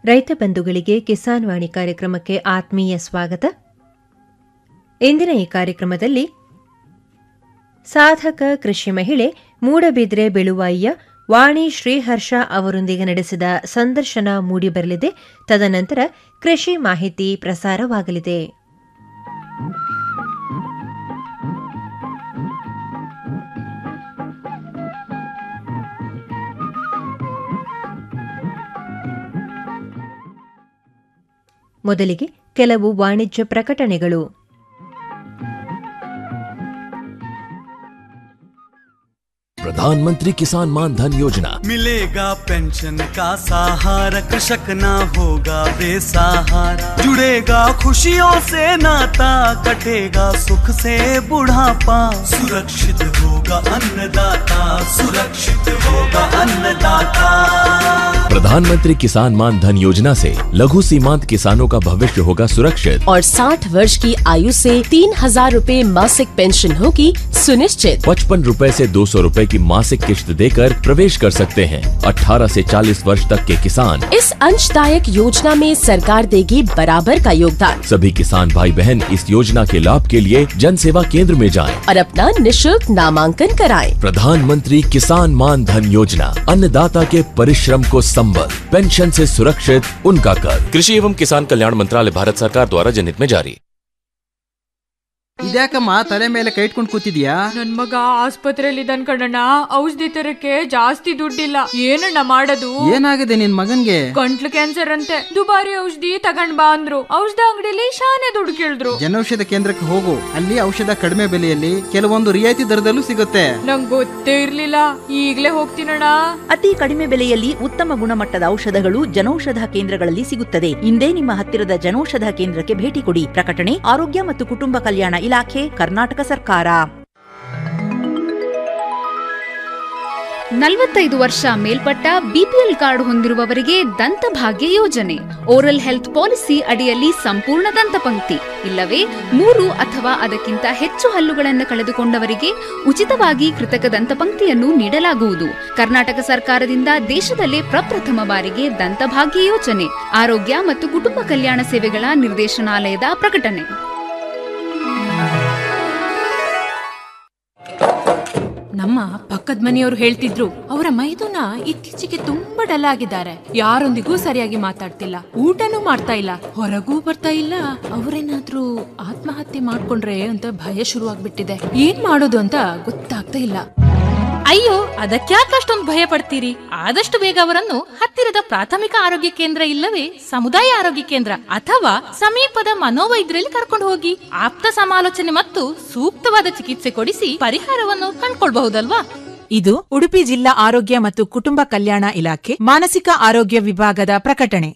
ರೈತ ಬಂಧುಗಳಿಗೆ ಕಿಸಾನ್ ವಾಣಿ ಕಾರ್ಯಕ್ರಮಕ್ಕೆ ಆತ್ಮೀಯ ಸ್ವಾಗತ ಇಂದಿನ ಈ ಕಾರ್ಯಕ್ರಮದಲ್ಲಿ ಸಾಧಕ ಕೃಷಿ ಮಹಿಳೆ ಮೂಡಬಿದ್ರೆ ಬೆಳುವಾಯಿಯ ವಾಣಿ ಶ್ರೀಹರ್ಷ ಅವರೊಂದಿಗೆ ನಡೆಸಿದ ಸಂದರ್ಶನ ಮೂಡಿಬರಲಿದೆ ತದನಂತರ ಕೃಷಿ ಮಾಹಿತಿ ಪ್ರಸಾರವಾಗಲಿದೆ ಮೊದಲಿಗೆ ಕೆಲವು ವಾಣಿಜ್ಯ ಪ್ರಕಟಣೆಗಳು प्रधानमंत्री किसान मान धन योजना मिलेगा पेंशन का सहारा कृषक ना होगा बेसहारा जुड़ेगा खुशियों से नाता कटेगा सुख से बुढ़ापा सुरक्षित होगा अन्नदाता सुरक्षित होगा अन्नदाता प्रधानमंत्री किसान मान धन योजना से लघु सीमांत किसानों का भविष्य होगा सुरक्षित और 60 वर्ष की आयु से तीन हजार रूपए मासिक पेंशन होगी सुनिश्चित पचपन रूपए से दो सौ रूपए की मासिक किश्त देकर प्रवेश कर सकते हैं 18 से 40 वर्ष तक के किसान इस अंशदायक योजना में सरकार देगी बराबर का योगदान सभी किसान भाई बहन इस योजना के लाभ के लिए जन सेवा केंद्र में जाएं। और अपना निशुल्क नामांकन कराएं। प्रधानमंत्री किसान मान धन योजना अन्नदाता के परिश्रम को संबल पेंशन से सुरक्षित उनका कर कृषि एवं किसान कल्याण मंत्रालय भारत सरकार द्वारा जनहित में जारी ಇದ್ಯಾಕಮ್ಮ ತಲೆ ಮೇಲೆ ಕೈ ಇಟ್ಕೊಂಡು ಕೂತಿದ್ಯಾ ನನ್ ಮಗ ಆಸ್ಪತ್ರೆಯಲ್ಲಿ ಇದ್ದಾನ್ ಕಣಣ್ಣ ಔಷಧಿ ತರಕ್ಕೆ ಜಾಸ್ತಿ ದುಡ್ಡಿಲ್ಲ ಏನಣ್ಣ ಮಾಡೋದು ಏನಾಗಿದೆ ನಿನ್ ಮಗನ್ಗೆ ಗಂಟ್ಲು ಕ್ಯಾನ್ಸರ್ ಅಂತೆ ದುಬಾರಿ ಔಷಧಿ ತಗೊಂಡ್ ಬಾ ಅಂದ್ರು ಔಷಧ ಅಂಗಡಿಲಿ ಶಾನೆ ದುಡ್ಡು ಕೇಳಿದ್ರು ಜನೌಷಧ ಕೇಂದ್ರಕ್ಕೆ ಹೋಗು ಅಲ್ಲಿ ಔಷಧ ಕಡಿಮೆ ಬೆಲೆಯಲ್ಲಿ ಕೆಲವೊಂದು ರಿಯಾಯಿತಿ ದರದಲ್ಲೂ ಸಿಗುತ್ತೆ ನಂಗ್ ಗೊತ್ತೇ ಇರ್ಲಿಲ್ಲ ಈಗ್ಲೇ ಹೋಗ್ತೀನಣ್ಣ ಅತಿ ಕಡಿಮೆ ಬೆಲೆಯಲ್ಲಿ ಉತ್ತಮ ಗುಣಮಟ್ಟದ ಔಷಧಗಳು ಜನೌಷಧ ಕೇಂದ್ರಗಳಲ್ಲಿ ಸಿಗುತ್ತದೆ ಇಂದೇ ನಿಮ್ಮ ಹತ್ತಿರದ ಜನೌಷಧ ಕೇಂದ್ರಕ್ಕೆ ಭೇಟಿ ಕೊಡಿ ಪ್ರಕಟಣೆ ಆರೋಗ್ಯ ಮತ್ತು ಕುಟುಂಬ ಕಲ್ಯಾಣ ಇಲಾಖೆ ಕರ್ನಾಟಕ ಸರ್ಕಾರ ನಲವತ್ತೈದು ವರ್ಷ ಮೇಲ್ಪಟ್ಟ ಬಿಪಿಎಲ್ ಕಾರ್ಡ್ ಹೊಂದಿರುವವರಿಗೆ ದಂತಭಾಗ್ಯ ಯೋಜನೆ ಓರಲ್ ಹೆಲ್ತ್ ಪಾಲಿಸಿ ಅಡಿಯಲ್ಲಿ ಸಂಪೂರ್ಣ ದಂತಪಂಕ್ತಿ ಇಲ್ಲವೇ ಮೂರು ಅಥವಾ ಅದಕ್ಕಿಂತ ಹೆಚ್ಚು ಹಲ್ಲುಗಳನ್ನು ಕಳೆದುಕೊಂಡವರಿಗೆ ಉಚಿತವಾಗಿ ಕೃತಕ ದಂತಪಂಕ್ತಿಯನ್ನು ನೀಡಲಾಗುವುದು ಕರ್ನಾಟಕ ಸರ್ಕಾರದಿಂದ ದೇಶದಲ್ಲೇ ಪ್ರಪ್ರಥಮ ಬಾರಿಗೆ ದಂತಭಾಗ್ಯ ಯೋಜನೆ ಆರೋಗ್ಯ ಮತ್ತು ಕುಟುಂಬ ಕಲ್ಯಾಣ ಸೇವೆಗಳ ನಿರ್ದೇಶನಾಲಯದ ಪ್ರಕಟಣೆ ನಮ್ಮ ಪಕ್ಕದ ಮನೆಯವರು ಹೇಳ್ತಿದ್ರು ಅವರ ಮೈದುನ ಇತ್ತೀಚೆಗೆ ತುಂಬಾ ಡಲ್ ಆಗಿದ್ದಾರೆ ಯಾರೊಂದಿಗೂ ಸರಿಯಾಗಿ ಮಾತಾಡ್ತಿಲ್ಲ ಊಟನೂ ಮಾಡ್ತಾ ಇಲ್ಲ ಹೊರಗೂ ಬರ್ತಾ ಇಲ್ಲ ಅವರೇನಾದ್ರೂ ಆತ್ಮಹತ್ಯೆ ಮಾಡ್ಕೊಂಡ್ರೆ ಅಂತ ಭಯ ಶುರುವಾಗ್ಬಿಟ್ಟಿದೆ ಏನ್ ಮಾಡೋದು ಅಂತ ಗೊತ್ತಾಗ್ತಾ ಇಲ್ಲ ಅಯ್ಯೋ ಅದಕ್ಯಾಕೆ ಅಷ್ಟೊಂದು ಭಯ ಪಡ್ತೀರಿ ಆದಷ್ಟು ಬೇಗ ಅವರನ್ನು ಹತ್ತಿರದ ಪ್ರಾಥಮಿಕ ಆರೋಗ್ಯ ಕೇಂದ್ರ ಇಲ್ಲವೇ ಸಮುದಾಯ ಆರೋಗ್ಯ ಕೇಂದ್ರ ಅಥವಾ ಸಮೀಪದ ಮನೋವೈದ್ಯರಲ್ಲಿ ಕರ್ಕೊಂಡು ಹೋಗಿ ಆಪ್ತ ಸಮಾಲೋಚನೆ ಮತ್ತು ಸೂಕ್ತವಾದ ಚಿಕಿತ್ಸೆ ಕೊಡಿಸಿ ಪರಿಹಾರವನ್ನು ಕಂಡ್ಕೊಳ್ಬಹುದಲ್ವಾ ಇದು ಉಡುಪಿ ಜಿಲ್ಲಾ ಆರೋಗ್ಯ ಮತ್ತು ಕುಟುಂಬ ಕಲ್ಯಾಣ ಇಲಾಖೆ ಮಾನಸಿಕ ಆರೋಗ್ಯ ವಿಭಾಗದ ಪ್ರಕಟಣೆ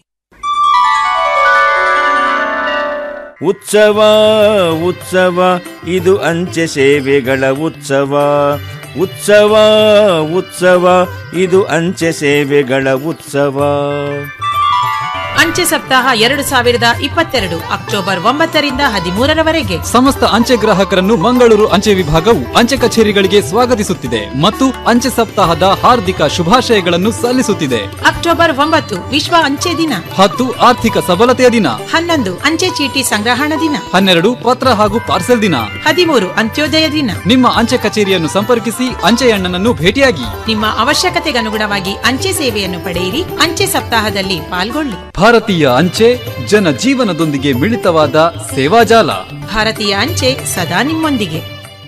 ಉತ್ಸವ ಉತ್ಸವ ಇದು ಅಂಚೆ ಸೇವೆಗಳ ಉತ್ಸವ ಉತ್ಸವ ಉತ್ಸವ ಇದು ಅಂಚೆ ಸೇವೆಗಳ ಉತ್ಸವ ಅಂಚೆ ಸಪ್ತಾಹ ಎರಡು ಸಾವಿರದ ಇಪ್ಪತ್ತೆರಡು ಅಕ್ಟೋಬರ್ ಒಂಬತ್ತರಿಂದ ಹದಿಮೂರರವರೆಗೆ ಸಮಸ್ತ ಅಂಚೆ ಗ್ರಾಹಕರನ್ನು ಮಂಗಳೂರು ಅಂಚೆ ವಿಭಾಗವು ಅಂಚೆ ಕಚೇರಿಗಳಿಗೆ ಸ್ವಾಗತಿಸುತ್ತಿದೆ ಮತ್ತು ಅಂಚೆ ಸಪ್ತಾಹದ ಹಾರ್ದಿಕ ಶುಭಾಶಯಗಳನ್ನು ಸಲ್ಲಿಸುತ್ತಿದೆ ಅಕ್ಟೋಬರ್ ಒಂಬತ್ತು ವಿಶ್ವ ಅಂಚೆ ದಿನ ಹತ್ತು ಆರ್ಥಿಕ ಸಬಲತೆಯ ದಿನ ಹನ್ನೊಂದು ಅಂಚೆ ಚೀಟಿ ಸಂಗ್ರಹಣ ದಿನ ಹನ್ನೆರಡು ಪತ್ರ ಹಾಗೂ ಪಾರ್ಸೆಲ್ ದಿನ ಹದಿಮೂರು ಅಂತ್ಯೋದಯ ದಿನ ನಿಮ್ಮ ಅಂಚೆ ಕಚೇರಿಯನ್ನು ಸಂಪರ್ಕಿಸಿ ಅಂಚೆ ಅಣ್ಣನನ್ನು ಭೇಟಿಯಾಗಿ ನಿಮ್ಮ ಅವಶ್ಯಕತೆಗನುಗುಣವಾಗಿ ಅಂಚೆ ಸೇವೆಯನ್ನು ಪಡೆಯಿರಿ ಅಂಚೆ ಸಪ್ತಾಹದಲ್ಲಿ ಪಾಲ್ಗೊಳ್ಳಿ ಭಾರತೀಯ ಅಂಚೆ ಜನ ಜೀವನದೊಂದಿಗೆ ಮಿಳಿತವಾದ ಸೇವಾಜಾಲ ಭಾರತೀಯ ಅಂಚೆ ಸದಾ ನಿಮ್ಮೊಂದಿಗೆ